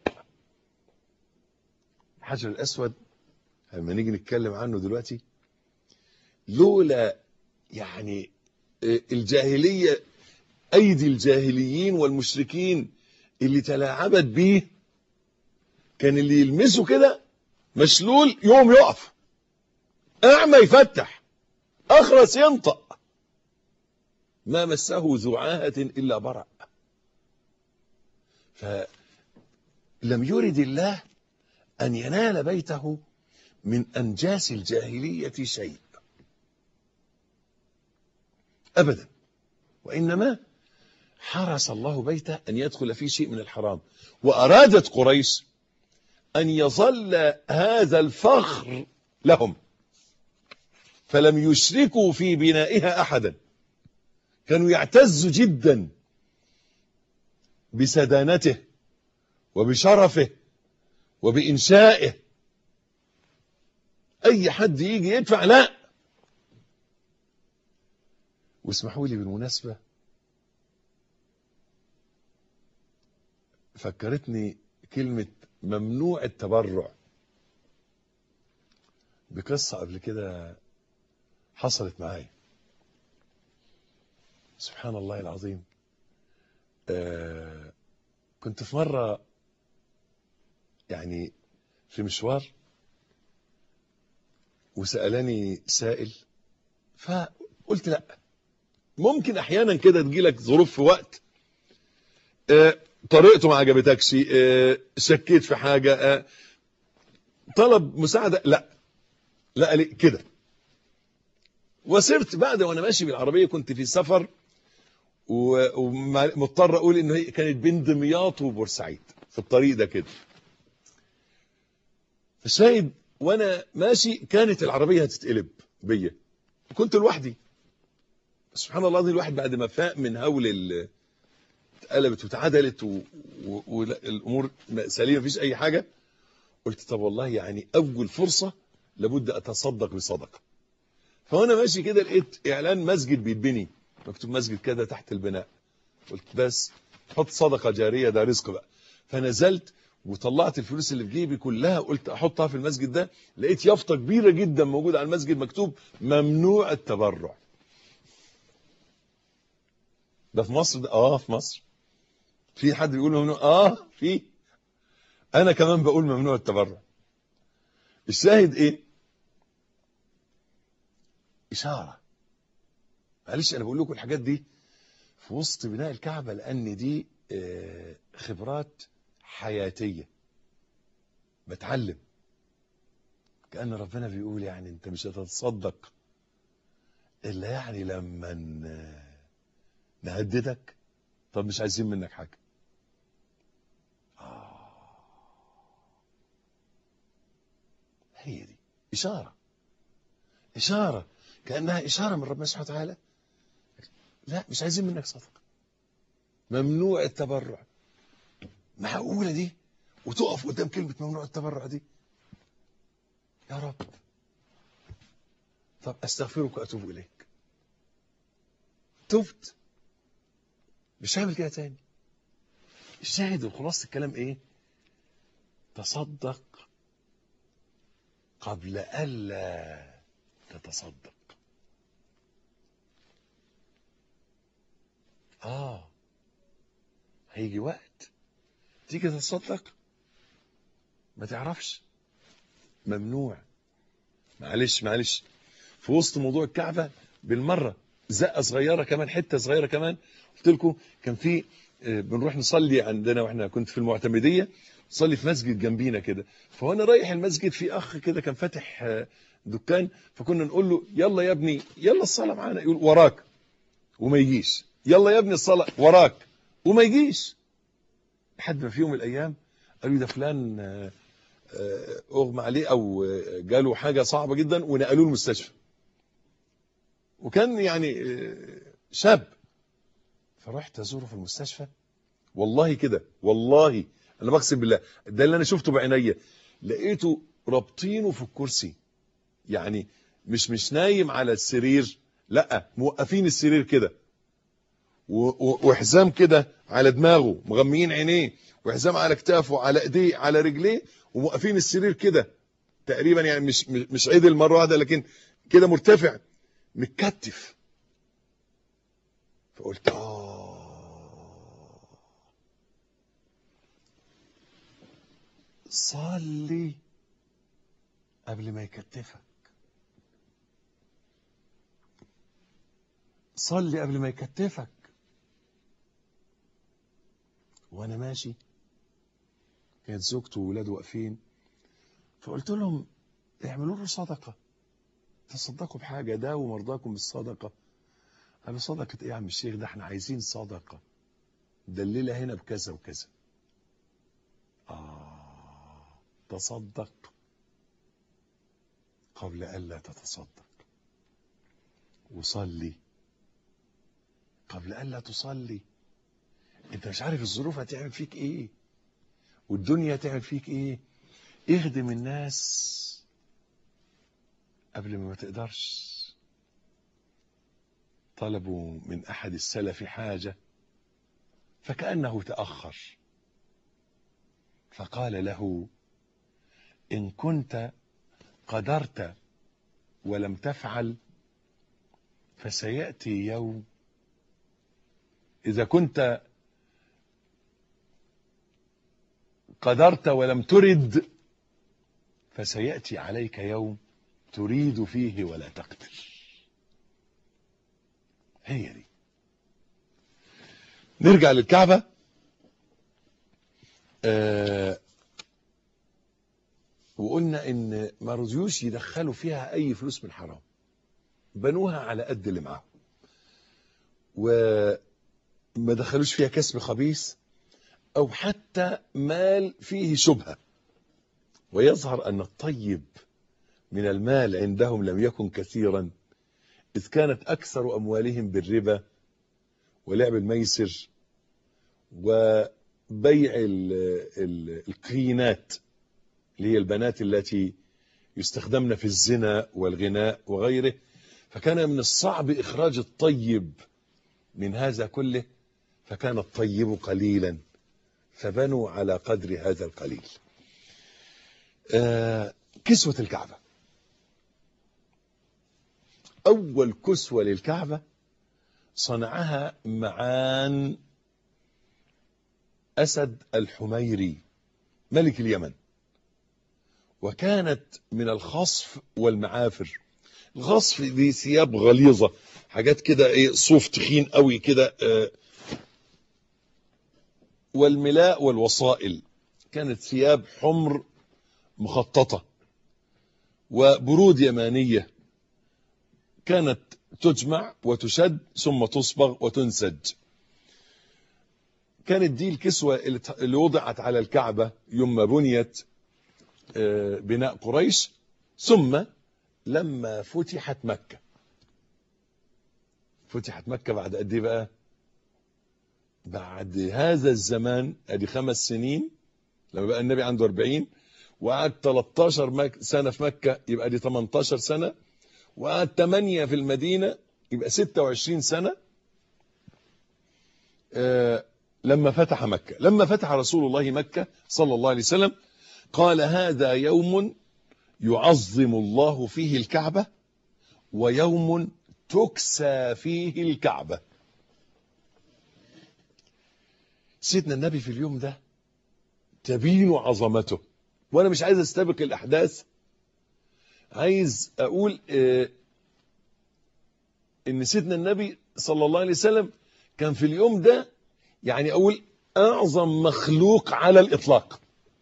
الحجر الأسود لما نيجي نتكلم عنه دلوقتي لولا يعني الجاهلية أيدي الجاهليين والمشركين اللي تلاعبت بيه كان اللي يلمسه كده مشلول يوم يقف أعمى يفتح أخرس ينطق ما مسه ذو عاهة إلا برأ فلم يرد الله أن ينال بيته من أنجاس الجاهلية شيء أبدا وإنما حرس الله بيته أن يدخل فيه شيء من الحرام وأرادت قريش أن يظل هذا الفخر لهم فلم يشركوا في بنائها أحدا كانوا يعتزوا جدا بسدانته وبشرفه وبإنشائه أي حد يجي يدفع لا واسمحوا لي بالمناسبة فكرتني كلمة ممنوع التبرع بقصة قبل كده حصلت معايا سبحان الله العظيم آه كنت في مرة يعني في مشوار وسألني سائل فقلت لا ممكن احيانا كده تجيلك ظروف في وقت آه طريقته ما عجبتكش آه شكيت في حاجة آه طلب مساعدة لا لا لي كده وصرت بعد وانا ماشي بالعربية كنت في سفر ومضطر اقول انه هي كانت بين دمياط وبورسعيد في الطريق ده كده فالشاهد وانا ماشي كانت العربية هتتقلب بيا كنت لوحدي سبحان الله الواحد بعد ما فاق من هول ال اتقلبت واتعدلت والامور سليمه مفيش اي حاجه قلت طب والله يعني اول فرصه لابد اتصدق بصدقه فوانا ماشي كده لقيت اعلان مسجد بيتبني مكتوب مسجد كده تحت البناء قلت بس حط صدقه جاريه ده رزق بقى فنزلت وطلعت الفلوس اللي في جيبي كلها قلت احطها في المسجد ده لقيت يافطه كبيره جدا موجوده على المسجد مكتوب ممنوع التبرع ده في مصر ده اه في مصر في حد بيقول ممنوع اه في انا كمان بقول ممنوع التبرع الشاهد ايه اشاره معلش انا بقول لكم الحاجات دي في وسط بناء الكعبه لان دي آه خبرات حياتيه بتعلم كان ربنا بيقول يعني انت مش هتتصدق الا يعني لما نهددك طب مش عايزين منك حاجه آه. هي دي اشاره اشاره كانها اشاره من ربنا سبحانه وتعالى لا مش عايزين منك صدقه ممنوع التبرع معقوله دي وتقف قدام كلمه ممنوع التبرع دي يا رب طب استغفرك واتوب اليك تبت مش هعمل كده تاني الشاهد وخلاص الكلام ايه تصدق قبل الا تتصدق اه هيجي وقت تيجي تتصدق ما تعرفش ممنوع معلش معلش في وسط موضوع الكعبة بالمرة زقة صغيرة كمان حتة صغيرة كمان قلت لكم كان في آه، بنروح نصلي عندنا واحنا كنت في المعتمديه نصلي في مسجد جنبينا كده فوانا رايح المسجد في اخ كده كان فاتح آه، دكان فكنا نقول له يلا يا ابني يلا الصلاه معانا يقول وراك وما يجيش يلا يا ابني الصلاه وراك وما يجيش لحد ما في يوم من الايام قالوا لي ده فلان آه، آه، اغمى عليه او آه، جاله حاجه صعبه جدا ونقلوه المستشفى وكان يعني آه، شاب فرحت ازوره في المستشفى والله كده والله انا بقسم بالله ده اللي انا شفته بعينيا لقيته رابطينه في الكرسي يعني مش مش نايم على السرير لا موقفين السرير كده و- و- وحزام كده على دماغه مغميين عينيه وحزام على كتافه على ايديه على رجليه وموقفين السرير كده تقريبا يعني مش مش مش عدل مره واحده لكن كده مرتفع متكتف فقلت اه صلي قبل ما يكتفك صلي قبل ما يكتفك وانا ماشي كانت زوجته وولاده واقفين فقلت لهم اعملوا له صدقه تصدقوا بحاجه داووا مرضاكم بالصدقه قالوا صدقه ايه يا عم الشيخ ده احنا عايزين صدقه دللها هنا بكذا وكذا اه تصدق قبل الا تتصدق وصلي قبل الا تصلي انت مش عارف الظروف هتعمل فيك ايه والدنيا هتعمل فيك ايه اخدم الناس قبل ما ما تقدرش طلبوا من احد السلف حاجه فكانه تاخر فقال له ان كنت قدرت ولم تفعل فسياتي يوم اذا كنت قدرت ولم ترد فسياتي عليك يوم تريد فيه ولا تقدر هي دي نرجع للكعبة آه وقلنا ان ما رضيوش يدخلوا فيها اي فلوس من حرام بنوها على قد اللي معاهم وما دخلوش فيها كسب خبيث او حتى مال فيه شبهة ويظهر ان الطيب من المال عندهم لم يكن كثيرا إذ كانت أكثر أموالهم بالربا ولعب الميسر وبيع ال ال القينات اللي هي البنات التي يستخدمن في الزنا والغناء وغيره فكان من الصعب إخراج الطيب من هذا كله فكان الطيب قليلا فبنوا على قدر هذا القليل آه كسوة الكعبة أول كسوة للكعبة صنعها معان أسد الحميري ملك اليمن وكانت من الخصف والمعافر الخصف دي ثياب غليظة حاجات كده ايه صوف تخين قوي كده آه والملاء والوصائل كانت ثياب حمر مخططة وبرود يمانية كانت تجمع وتشد ثم تصبغ وتنسج كانت دي الكسوة اللي وضعت على الكعبة يوم ما بنيت بناء قريش ثم لما فتحت مكة فتحت مكة بعد قد ايه بقى بعد هذا الزمان ادي خمس سنين لما بقى النبي عنده 40 وقعد 13 مك... سنة في مكة يبقى دي 18 سنة وقعد 8 في المدينة يبقى 26 سنة آه لما فتح مكة لما فتح رسول الله مكة صلى الله عليه وسلم قال هذا يوم يعظم الله فيه الكعبة ويوم تكسى فيه الكعبة سيدنا النبي في اليوم ده تبين عظمته وانا مش عايز استبق الاحداث عايز اقول اه ان سيدنا النبي صلى الله عليه وسلم كان في اليوم ده يعني اقول اعظم مخلوق على الاطلاق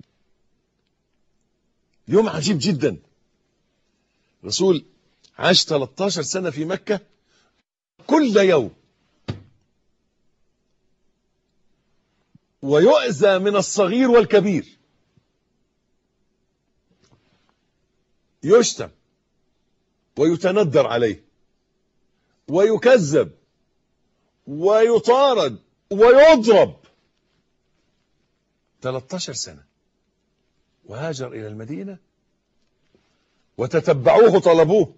يوم عجيب جدا رسول عاش 13 سنة في مكة كل يوم ويؤذى من الصغير والكبير يشتم ويتندر عليه ويكذب ويطارد ويضرب 13 سنة وهاجر إلى المدينة وتتبعوه طلبوه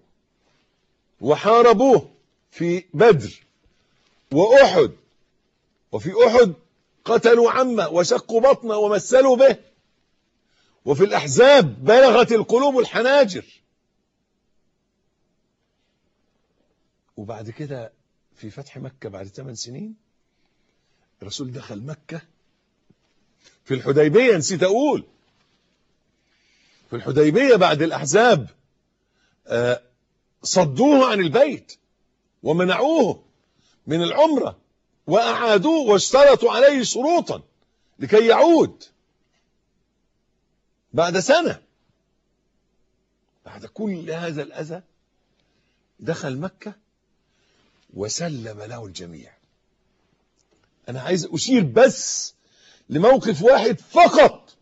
وحاربوه في بدر وأحد وفي أحد قتلوا عمه وشقوا بطنه ومثلوا به وفي الأحزاب بلغت القلوب الحناجر وبعد كده في فتح مكة بعد 8 سنين الرسول دخل مكة في الحديبية نسيت أقول في الحديبية بعد الأحزاب آه صدوه عن البيت ومنعوه من العمرة وأعادوه واشترطوا عليه شروطا لكي يعود بعد سنة بعد كل هذا الأذى دخل مكة وسلم له الجميع أنا عايز أشير بس لموقف واحد فقط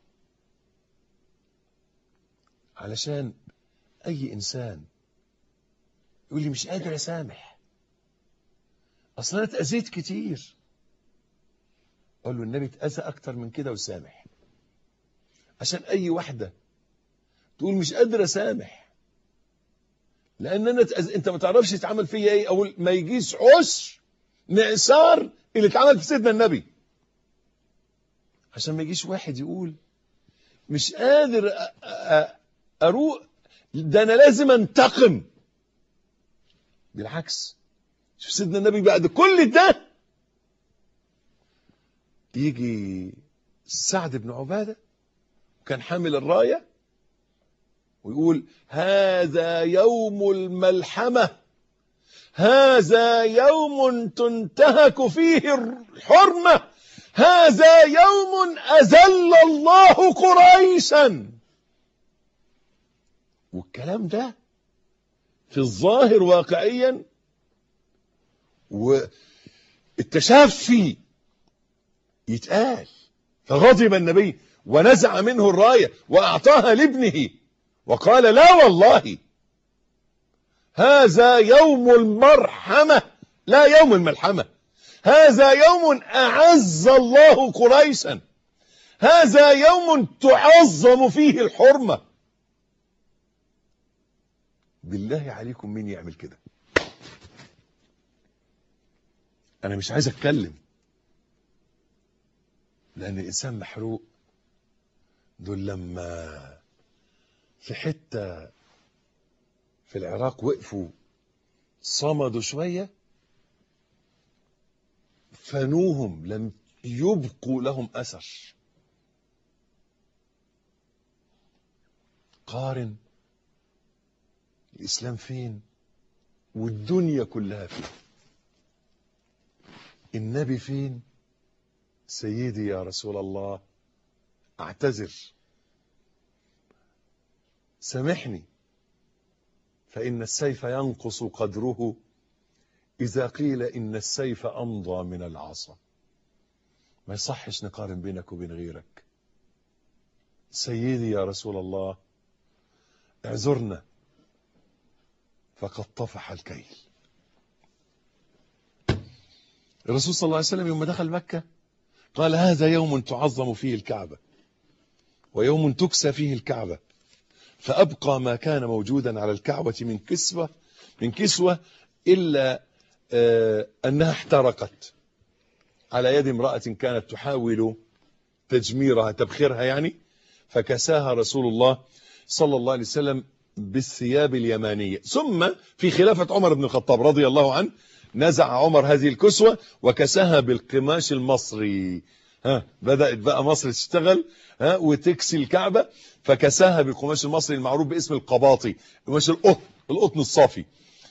علشان أي إنسان يقول لي مش قادر أسامح أصلا أنا اتأذيت كتير أقول له النبي اتأذى أكتر من كده وسامح عشان أي واحدة تقول مش قادر أسامح لأن أنا تأذ... أنت ما تعرفش تتعمل فيا إيه أو ما يجيش عسر معسار اللي اتعمل في سيدنا النبي عشان ما يجيش واحد يقول مش قادر أ... أ... أروق ده أنا لازم أنتقم بالعكس شوف سيدنا النبي بعد كل ده يجي سعد بن عبادة كان حامل الراية ويقول هذا يوم الملحمة هذا يوم تنتهك فيه الحرمة هذا يوم أذل الله قريشا والكلام ده في الظاهر واقعيا والتشافي يتقال فغضب النبي ونزع منه الراية وأعطاها لابنه وقال لا والله هذا يوم المرحمة لا يوم الملحمة هذا يوم أعز الله قريشا هذا يوم تعظم فيه الحرمة بالله عليكم مين يعمل كده انا مش عايز اتكلم لان الانسان محروق دول لما في حتة في العراق وقفوا صمدوا شوية فنوهم لم يبقوا لهم أثر قارن الإسلام فين والدنيا كلها فين النبي فين سيدي يا رسول الله اعتذر سامحني فإن السيف ينقص قدره إذا قيل إن السيف أمضى من العصا ما يصحش نقارن بينك وبين غيرك سيدي يا رسول الله اعذرنا فقد طفح الكيل الرسول صلى الله عليه وسلم يوم دخل مكة قال هذا يوم تعظم فيه الكعبة ويوم تكسى فيه الكعبة فأبقى ما كان موجودا على الكعبة من كسوة من كسوة إلا آه أنها احترقت على يد امرأة كانت تحاول تجميرها تبخيرها يعني فكساها رسول الله صلى الله عليه وسلم بالثياب اليمانية ثم في خلافة عمر بن الخطاب رضي الله عنه نزع عمر هذه الكسوة وكساها بالقماش المصري ها بدأت بقى مصر تشتغل ها وتكسي الكعبة فكساها بالقماش المصري المعروف باسم القباطي قماش القطن القطن الصافي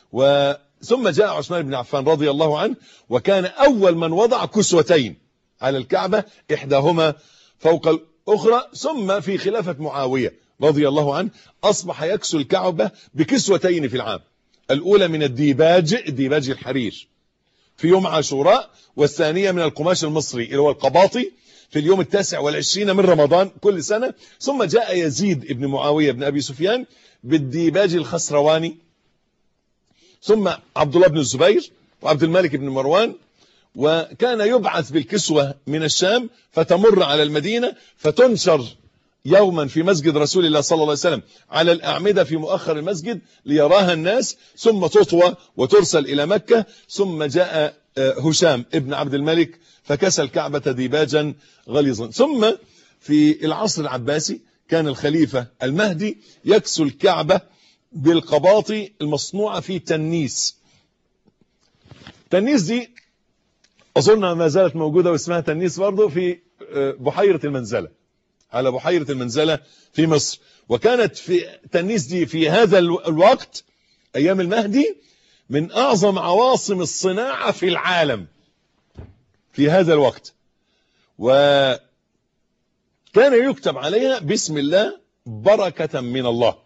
و ثم جاء عثمان بن عفان رضي الله عنه وكان أول من وضع كسوتين على الكعبة إحداهما فوق الأخرى ثم في خلافة معاوية رضي الله عنه أصبح يكسو الكعبة بكسوتين في العام الأولى من الديباج الديباج الحرير في يوم عاشوراء والثانية من القماش المصري اللي هو القباطي في اليوم التاسع والعشرين من رمضان كل سنة ثم جاء يزيد ابن معاوية بن أبي سفيان بالديباج الخسرواني ثم عبد الله بن الزبير وعبد الملك بن مروان وكان يبعث بالكسوة من الشام فتمر على المدينة فتنشر يوما في مسجد رسول الله صلى الله عليه وسلم على الأعمدة في مؤخر المسجد ليراها الناس ثم تطوى وترسل إلى مكة ثم جاء هشام ابن عبد الملك فكسى الكعبة ديباجا غليظا ثم في العصر العباسي كان الخليفة المهدي يكسو الكعبة بالقباطي المصنوعة في تنيس تنيس دي أظن ما زالت موجودة واسمها تنيس برضه في بحيرة المنزلة على بحيرة المنزلة في مصر وكانت في تنيس دي في هذا الوقت أيام المهدي من أعظم عواصم الصناعة في العالم في هذا الوقت وكان يكتب عليها بسم الله بركة من الله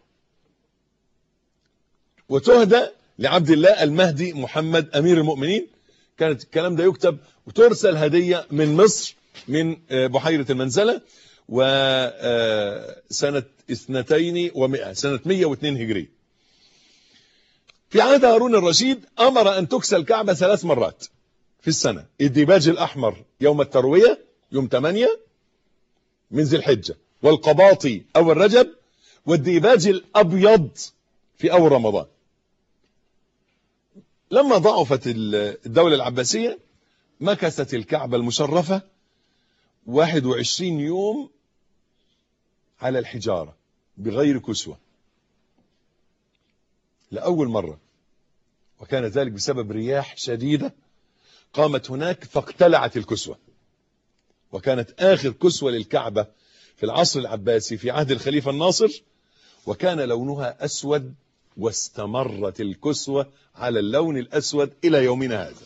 وتهدى لعبد الله المهدي محمد أمير المؤمنين كانت الكلام ده يكتب وترسل هدية من مصر من بحيرة المنزلة وسنة اثنتين ومئة سنة 102 هجري في عهد هارون الرشيد أمر أن تكسى الكعبة ثلاث مرات في السنة الديباج الأحمر يوم التروية يوم 8 من ذي الحجة والقباطي أول رجب والديباج الأبيض في أول رمضان لما ضعفت الدولة العباسية مكثت الكعبة المشرفة 21 يوم على الحجارة بغير كسوة لأول مرة وكان ذلك بسبب رياح شديدة قامت هناك فاقتلعت الكسوة وكانت آخر كسوة للكعبة في العصر العباسي في عهد الخليفة الناصر وكان لونها أسود واستمرت الكسوة على اللون الأسود إلى يومنا هذا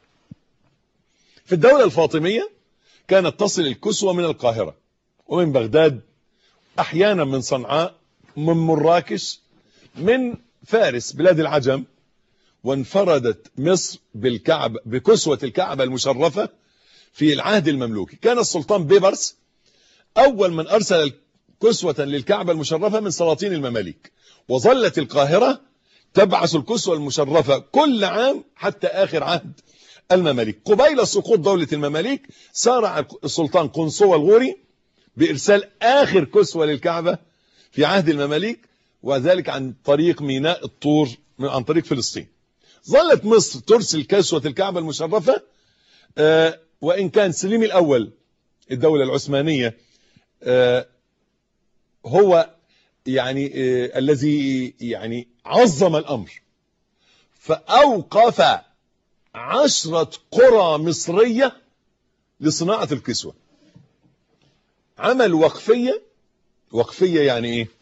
في الدولة الفاطمية كانت تصل الكسوة من القاهرة ومن بغداد أحيانا من صنعاء من مراكش من فارس بلاد العجم وانفردت مصر بالكعب بكسوة الكعبة المشرفة في العهد المملوكي كان السلطان بيبرس أول من أرسل كسوة للكعبة المشرفة من سلاطين المماليك وظلت القاهرة تبعث الكسوة المشرفة كل عام حتى آخر عهد المماليك قبيل سقوط دولة المماليك سارع السلطان قنصوة الغوري بإرسال آخر كسوة للكعبة في عهد المماليك وذلك عن طريق ميناء الطور عن طريق فلسطين ظلت مصر ترسل كسوة الكعبة المشرفة آه وإن كان سليم الأول الدولة العثمانية آه هو يعني آه الذي يعني عظم الأمر فأوقف عشرة قرى مصرية لصناعة الكسوة عمل وقفية وقفية يعني ايه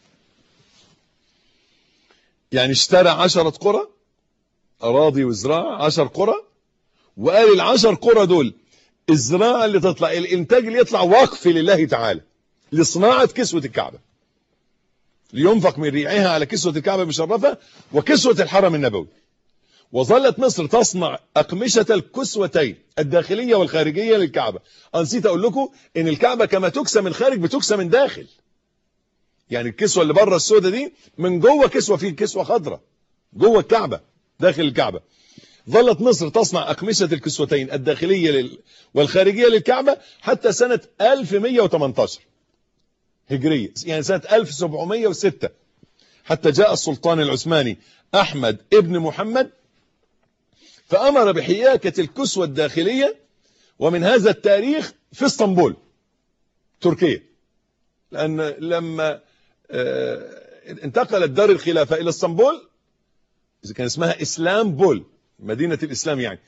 يعني اشترى عشرة قرى اراضي وزراعة عشر قرى وقال العشر قرى دول الزراعة اللي تطلع الانتاج اللي يطلع وقف لله تعالى لصناعة كسوة الكعبة لينفق من ريعها على كسوة الكعبة المشرفة وكسوة الحرم النبوي وظلت مصر تصنع أقمشة الكسوتين الداخلية والخارجية للكعبة نسيت أقول لكم إن الكعبة كما تكسى من خارج بتكسى من داخل يعني الكسوة اللي بره السودة دي من جوه كسوة فيه كسوة خضراء جوه الكعبة داخل الكعبة ظلت مصر تصنع أقمشة الكسوتين الداخلية لل... والخارجية للكعبة حتى سنة 1118 هجرية يعني سنة 1706 حتى جاء السلطان العثماني أحمد ابن محمد فأمر بحياكة الكسوة الداخلية ومن هذا التاريخ في اسطنبول تركيا لأن لما انتقلت دار الخلافة إلى اسطنبول إذا كان اسمها إسلام بول مدينة الإسلام يعني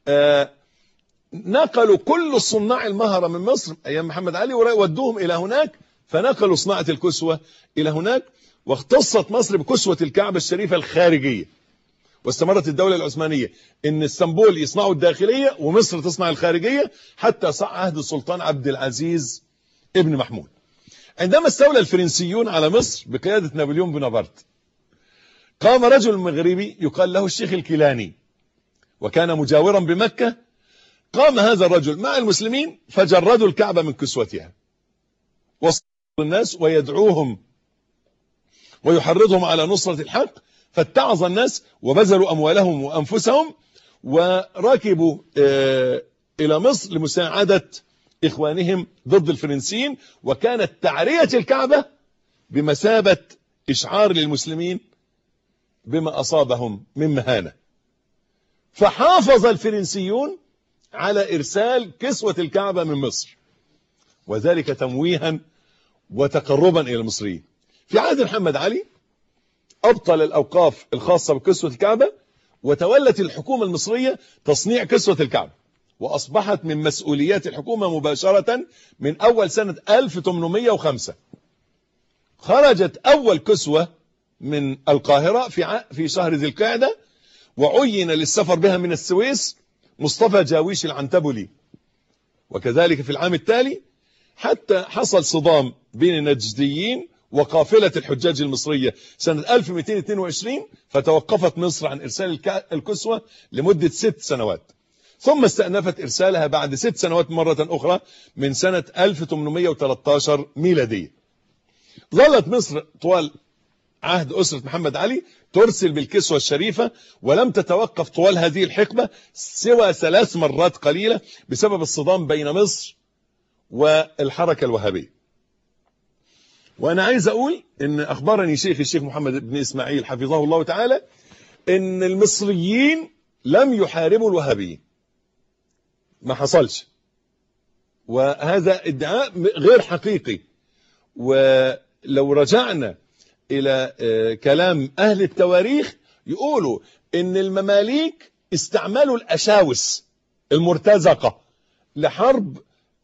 نقلوا كل الصناع المهرة من مصر أيام محمد علي ودوهم إلى هناك فنقلوا صناعة الكسوة إلى هناك واختصت مصر بكسوة الكعبة الشريفة الخارجية
واستمرت الدولة العثمانية ان اسطنبول يصنعوا الداخلية ومصر تصنع الخارجية حتى صع عهد السلطان عبد العزيز ابن محمود عندما استولى الفرنسيون على مصر بقيادة نابليون بونابرت قام رجل مغربي يقال له الشيخ الكيلاني وكان مجاورا بمكة قام هذا الرجل مع المسلمين فجردوا الكعبة من كسوتها وصلوا الناس ويدعوهم ويحرضهم على نصرة الحق فاتعظ الناس وبذلوا أموالهم وأنفسهم وركبوا إلى مصر لمساعدة إخوانهم ضد الفرنسيين وكانت تعرية الكعبة بمثابة إشعار للمسلمين بما أصابهم من مهانة فحافظ الفرنسيون على إرسال كسوة الكعبة من مصر وذلك تمويها وتقربا إلى المصريين في عهد محمد علي أبطل الأوقاف الخاصة بكسوة الكعبة وتولت الحكومة المصرية تصنيع كسوة الكعبة وأصبحت من مسؤوليات الحكومة مباشرة من أول سنة 1805 خرجت أول كسوة من القاهرة في في شهر ذي القعدة وعين للسفر بها من السويس مصطفى جاويش العنتبلي وكذلك في العام التالي حتى حصل صدام بين النجديين وقافلة الحجاج المصرية سنة 1222 فتوقفت مصر عن إرسال الكسوة لمدة ست سنوات ثم استأنفت إرسالها بعد ست سنوات مرة أخرى من سنة 1813 ميلادية ظلت مصر طوال عهد أسرة محمد علي ترسل بالكسوة الشريفة ولم تتوقف طوال هذه الحقبة سوى ثلاث مرات قليلة بسبب الصدام بين مصر والحركة الوهابية وأنا عايز أقول إن أخبرني شيخ الشيخ محمد بن إسماعيل حفظه الله تعالى إن المصريين لم يحاربوا الوهابيين ما حصلش وهذا ادعاء غير حقيقي ولو رجعنا إلى كلام أهل التواريخ يقولوا إن المماليك استعملوا الأشاوس المرتزقة لحرب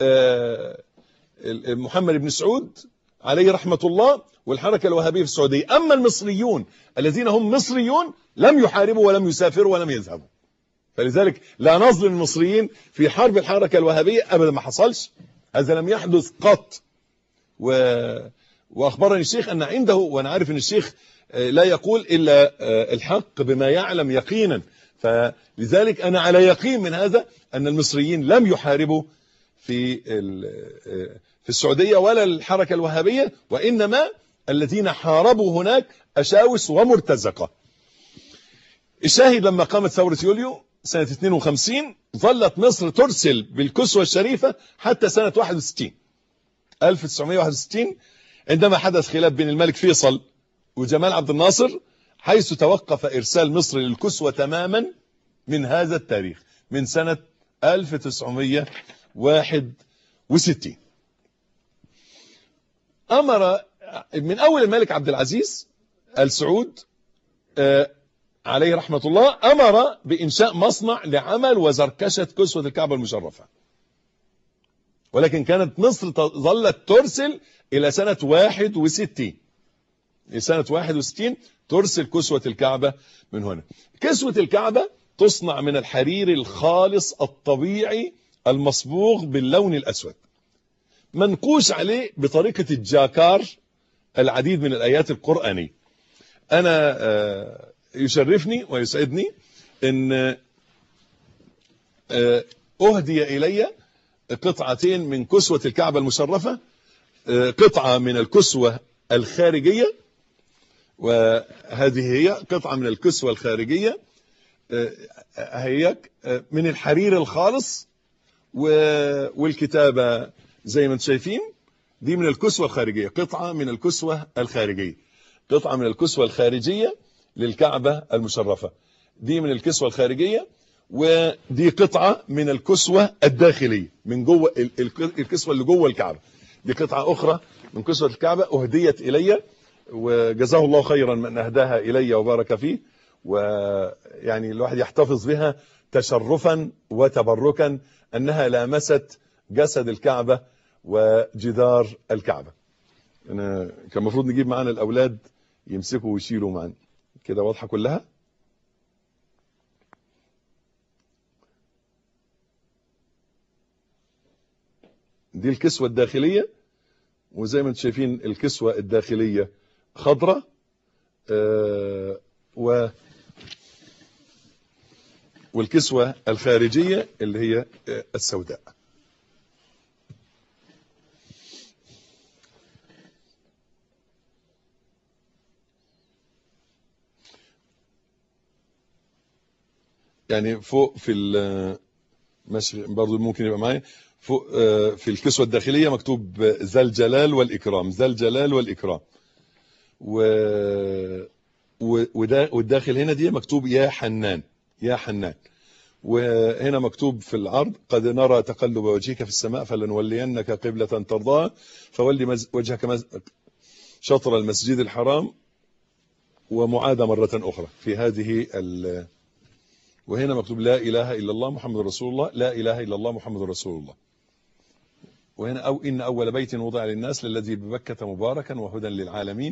محمد بن سعود عليه رحمة الله والحركة الوهابية في السعودية أما المصريون الذين هم مصريون لم يحاربوا ولم يسافروا ولم يذهبوا فلذلك لا نظلم المصريين في حرب الحركة الوهابية أبدا ما حصلش هذا لم يحدث قط و... وأخبرني الشيخ أن عنده وأنا عارف أن الشيخ لا يقول إلا الحق بما يعلم يقينا فلذلك أنا على يقين من هذا أن المصريين لم يحاربوا في في السعودية ولا الحركة الوهابية وإنما الذين حاربوا هناك أشاوس ومرتزقة الشاهد لما قامت ثورة يوليو سنة 52 ظلت مصر ترسل بالكسوة الشريفة حتى سنة 61 1961 عندما حدث خلاف بين الملك فيصل وجمال عبد الناصر حيث توقف إرسال مصر للكسوة تماما من هذا التاريخ من سنة 1961 أمر من أول الملك عبد العزيز السعود عليه رحمة الله أمر بإنشاء مصنع لعمل وزركشة كسوة الكعبة المشرفة ولكن كانت مصر ظلت ترسل إلى سنة 61 سنة 61 ترسل كسوة الكعبة من هنا كسوة الكعبة تصنع من الحرير الخالص الطبيعي المصبوغ باللون الأسود منقوش عليه بطريقة الجاكار العديد من الآيات القرآنية أنا يشرفني ويسعدني أن أهدي إلي قطعتين من كسوة الكعبة المشرفة قطعة من الكسوة الخارجية وهذه هي قطعة من الكسوة الخارجية هي من الحرير الخالص والكتابة زي ما انتم شايفين دي من الكسوة الخارجية قطعة من الكسوة الخارجية قطعة من الكسوة الخارجية للكعبة المشرفة دي من الكسوة الخارجية ودي قطعة من الكسوة الداخلية من جوه الكسوة اللي جوه الكعبة دي قطعة أخرى من كسوة الكعبة أهديت إلي وجزاه الله خيرا من أهداها إلي وبارك فيه ويعني الواحد يحتفظ بها تشرفا وتبركا أنها لامست جسد الكعبة وجدار الكعبة أنا كان المفروض نجيب معانا الأولاد يمسكوا ويشيلوا معانا كده واضحة كلها دي الكسوة الداخلية وزي ما انتم شايفين الكسوة الداخلية خضراء آه و والكسوة الخارجية اللي هي آه السوداء يعني فوق في ماشي برضه ممكن يبقى معايا فوق آه في الكسوة الداخلية مكتوب ذا الجلال والإكرام ذا الجلال والإكرام و وده والداخل هنا دي مكتوب يا حنان يا حنان وهنا مكتوب في العرض قد نرى تقلب وجهك في السماء فلنولينك قبلة ترضاها فولي مز... وجهك مز... شطر المسجد الحرام ومعاد مرة أخرى في هذه ال... وهنا مكتوب لا إله إلا الله محمد رسول الله لا إله إلا الله محمد رسول الله وهنا أو إن أول بيت وضع للناس للذي ببكة مباركا وهدى للعالمين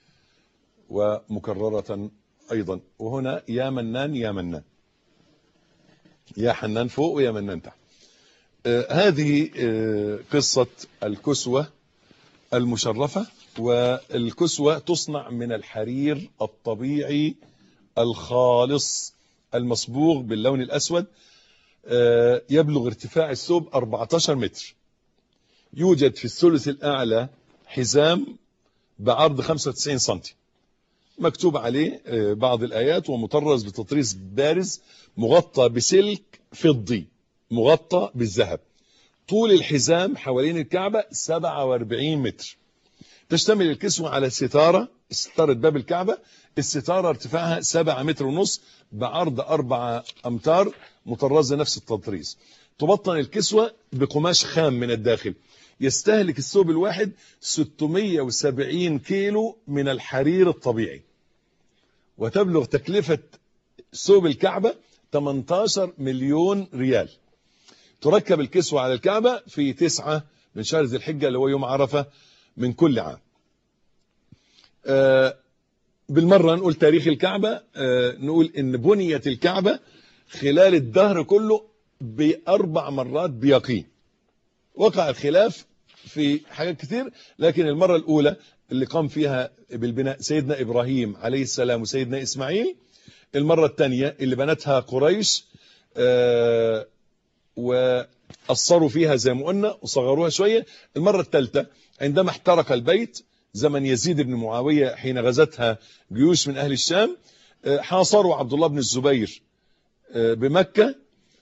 ومكررة أيضا وهنا يا منان يا منان يا حنان فوق ويا منان تحت آه هذه آه قصة الكسوة المشرفة والكسوة تصنع من الحرير الطبيعي الخالص المصبوغ باللون الأسود آه يبلغ ارتفاع الثوب 14 متر يوجد في الثلث الأعلى حزام بعرض 95 سنتي مكتوب عليه بعض الآيات ومطرز بتطريز بارز مغطى بسلك فضي مغطى بالذهب طول الحزام حوالين الكعبة 47 متر تشتمل الكسوة على ستارة ستارة باب الكعبة الستارة ارتفاعها 7 متر ونص بعرض 4 أمتار مطرزة نفس التطريز تبطن الكسوة بقماش خام من الداخل يستهلك الثوب الواحد 670 كيلو من الحرير الطبيعي وتبلغ تكلفة ثوب الكعبة 18 مليون ريال تركب الكسوة على الكعبة في تسعة من شهر ذي الحجة اللي هو يوم عرفة من كل عام آه بالمرة نقول تاريخ الكعبة آه نقول ان بنيت الكعبة خلال الدهر كله بأربع مرات بيقين وقع الخلاف في حاجات كتير لكن المرة الأولى اللي قام فيها بالبناء سيدنا إبراهيم عليه السلام وسيدنا إسماعيل المرة الثانية اللي بنتها قريش آه وأصروا فيها زي ما قلنا وصغروها شوية المرة الثالثة عندما احترق البيت زمن يزيد بن معاوية حين غزتها جيوش من أهل الشام آه حاصروا عبد الله بن الزبير آه بمكة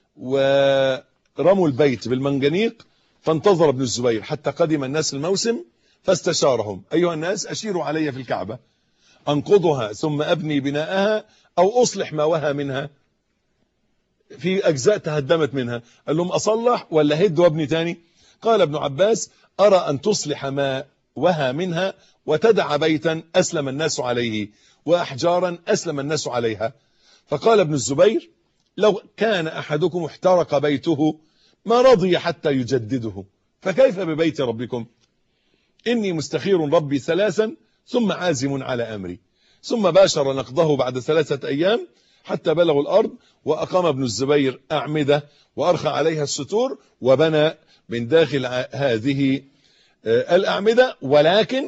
ورموا البيت بالمنجنيق فانتظر ابن الزبير حتى قدم الناس الموسم فاستشارهم أيها الناس أشيروا علي في الكعبة أنقضها ثم أبني بناءها أو أصلح ما وهى منها في أجزاء تهدمت منها قال لهم أصلح ولا هد وابني تاني قال ابن عباس أرى أن تصلح ما وهى منها وتدع بيتا أسلم الناس عليه وأحجارا أسلم الناس عليها فقال ابن الزبير لو كان أحدكم احترق بيته ما رضي حتى يجدده فكيف ببيت ربكم إني مستخير ربي ثلاثا ثم عازم على أمري ثم باشر نقضه بعد ثلاثة أيام حتى بلغوا الأرض وأقام ابن الزبير أعمدة وأرخى عليها الستور وبنى من داخل هذه الأعمدة ولكن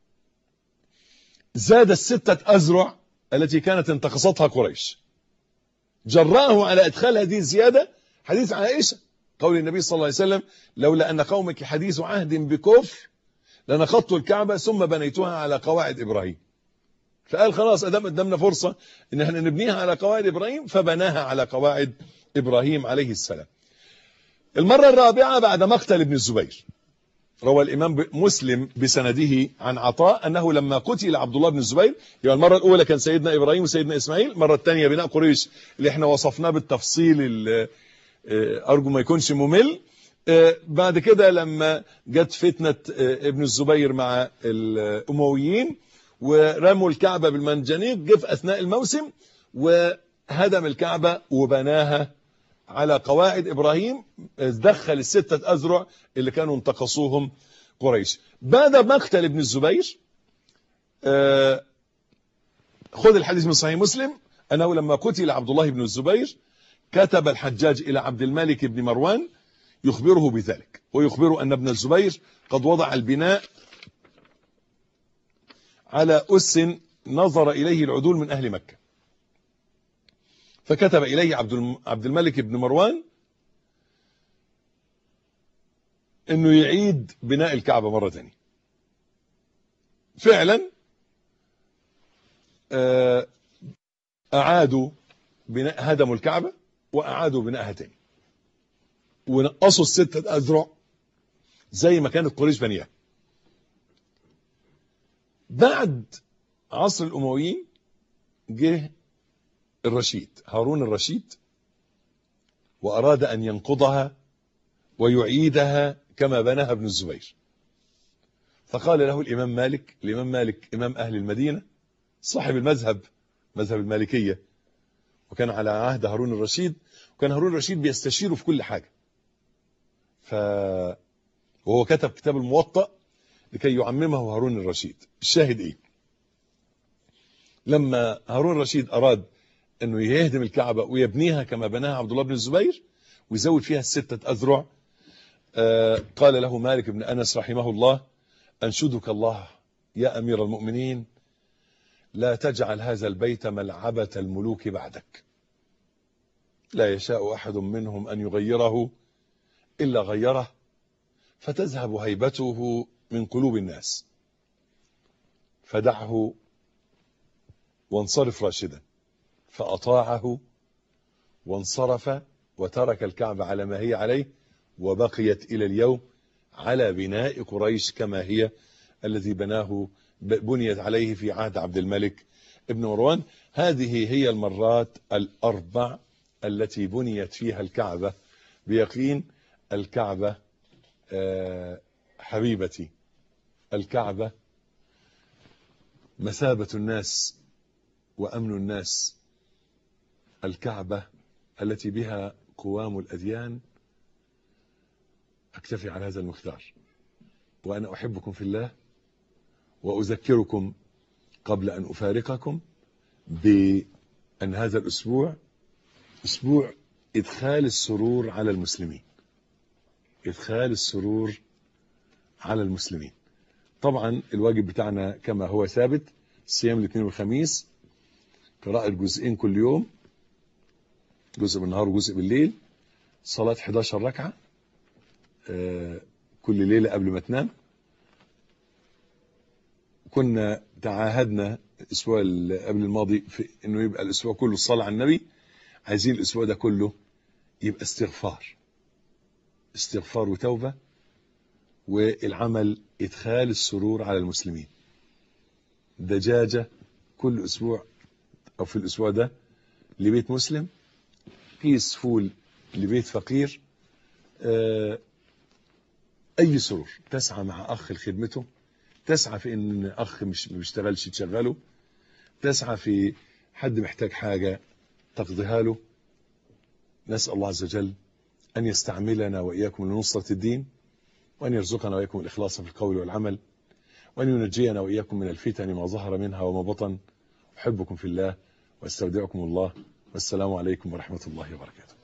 زاد الستة أزرع التي كانت انتقصتها قريش جراه على إدخال هذه الزيادة حديث عائشة قول النبي صلى الله عليه وسلم لولا أن قومك حديث عهد بكفر لنقضت الكعبة ثم بنيتها على قواعد إبراهيم فقال خلاص أدام قدامنا فرصة إن احنا نبنيها على قواعد إبراهيم فبناها على قواعد إبراهيم عليه السلام المرة الرابعة بعد مقتل ابن الزبير روى الإمام مسلم بسنده عن عطاء أنه لما قتل عبد الله بن الزبير يعني المرة الأولى كان سيدنا إبراهيم وسيدنا إسماعيل المرة الثانية بناء قريش اللي احنا وصفناه بالتفصيل أرجو ما يكونش ممل بعد كده لما جت فتنة ابن الزبير مع الأمويين ورموا الكعبة بالمنجنيق جه في أثناء الموسم وهدم الكعبة وبناها على قواعد إبراهيم دخل الستة أزرع اللي كانوا انتقصوهم قريش بعد مقتل ابن الزبير خذ الحديث من صحيح مسلم أنه لما قتل عبد الله بن الزبير كتب الحجاج إلى عبد الملك بن مروان يخبره بذلك ويخبره أن ابن الزبير قد وضع البناء على أس نظر إليه العدول من أهل مكة فكتب إليه عبد عبد الملك بن مروان انه يعيد بناء الكعبة مرة ثانيه فعلا اعادوا بناء هدموا الكعبة واعادوا بنائها تاني ونقصوا الستة اذرع زي ما كانت قريش بنيها بعد عصر الامويين جه الرشيد هارون الرشيد واراد ان ينقضها ويعيدها كما بناها ابن الزبير فقال له الإمام مالك الإمام مالك إمام أهل المدينة صاحب المذهب مذهب المالكية وكان على عهد هارون الرشيد وكان هارون الرشيد بيستشيره في كل حاجة ف... وهو كتب كتاب الموطأ لكي يعممه هارون الرشيد الشاهد إيه لما هارون الرشيد أراد أنه يهدم الكعبة ويبنيها كما بناها عبد الله بن الزبير ويزود فيها الستة أذرع آه قال له مالك بن أنس رحمه الله أنشدك الله يا أمير المؤمنين لا تجعل هذا البيت ملعبة الملوك بعدك لا يشاء أحد منهم أن يغيره إلا غيره فتذهب هيبته من قلوب الناس فدعه وانصرف راشدا فأطاعه وانصرف وترك الكعبة على ما هي عليه وبقيت إلى اليوم على بناء قريش كما هي الذي بناه بنيت عليه في عهد عبد الملك ابن مروان هذه هي المرات الأربع التي بنيت فيها الكعبة بيقين الكعبة حبيبتي الكعبة مثابة الناس وأمن الناس الكعبة التي بها قوام الأديان أكتفي على هذا المختار وأنا أحبكم في الله وأذكركم قبل أن أفارقكم بأن هذا الأسبوع أسبوع إدخال السرور على المسلمين إدخال السرور على المسلمين طبعا الواجب بتاعنا كما هو ثابت صيام الاثنين والخميس قراءة جزئين كل يوم جزء بالنهار وجزء بالليل صلاة 11 ركعة كل ليلة قبل ما تنام كنا تعاهدنا الاسبوع اللي قبل الماضي في انه يبقى الاسبوع كله الصلاة على النبي عايزين الاسبوع ده كله يبقى استغفار استغفار وتوبة والعمل ادخال السرور على المسلمين دجاجة كل اسبوع او في الاسبوع ده لبيت مسلم كيس فول لبيت فقير آه اي سرور تسعى مع اخ لخدمته تسعى في ان اخ مش ما بيشتغلش تشغله تسعى في حد محتاج حاجة تقضيها له نسأل الله عز وجل أن يستعملنا وإياكم لنصرة الدين وأن يرزقنا وإياكم الإخلاص في القول والعمل وأن ينجينا وإياكم من الفتن ما ظهر منها وما بطن أحبكم في الله واستودعكم الله والسلام عليكم ورحمة الله وبركاته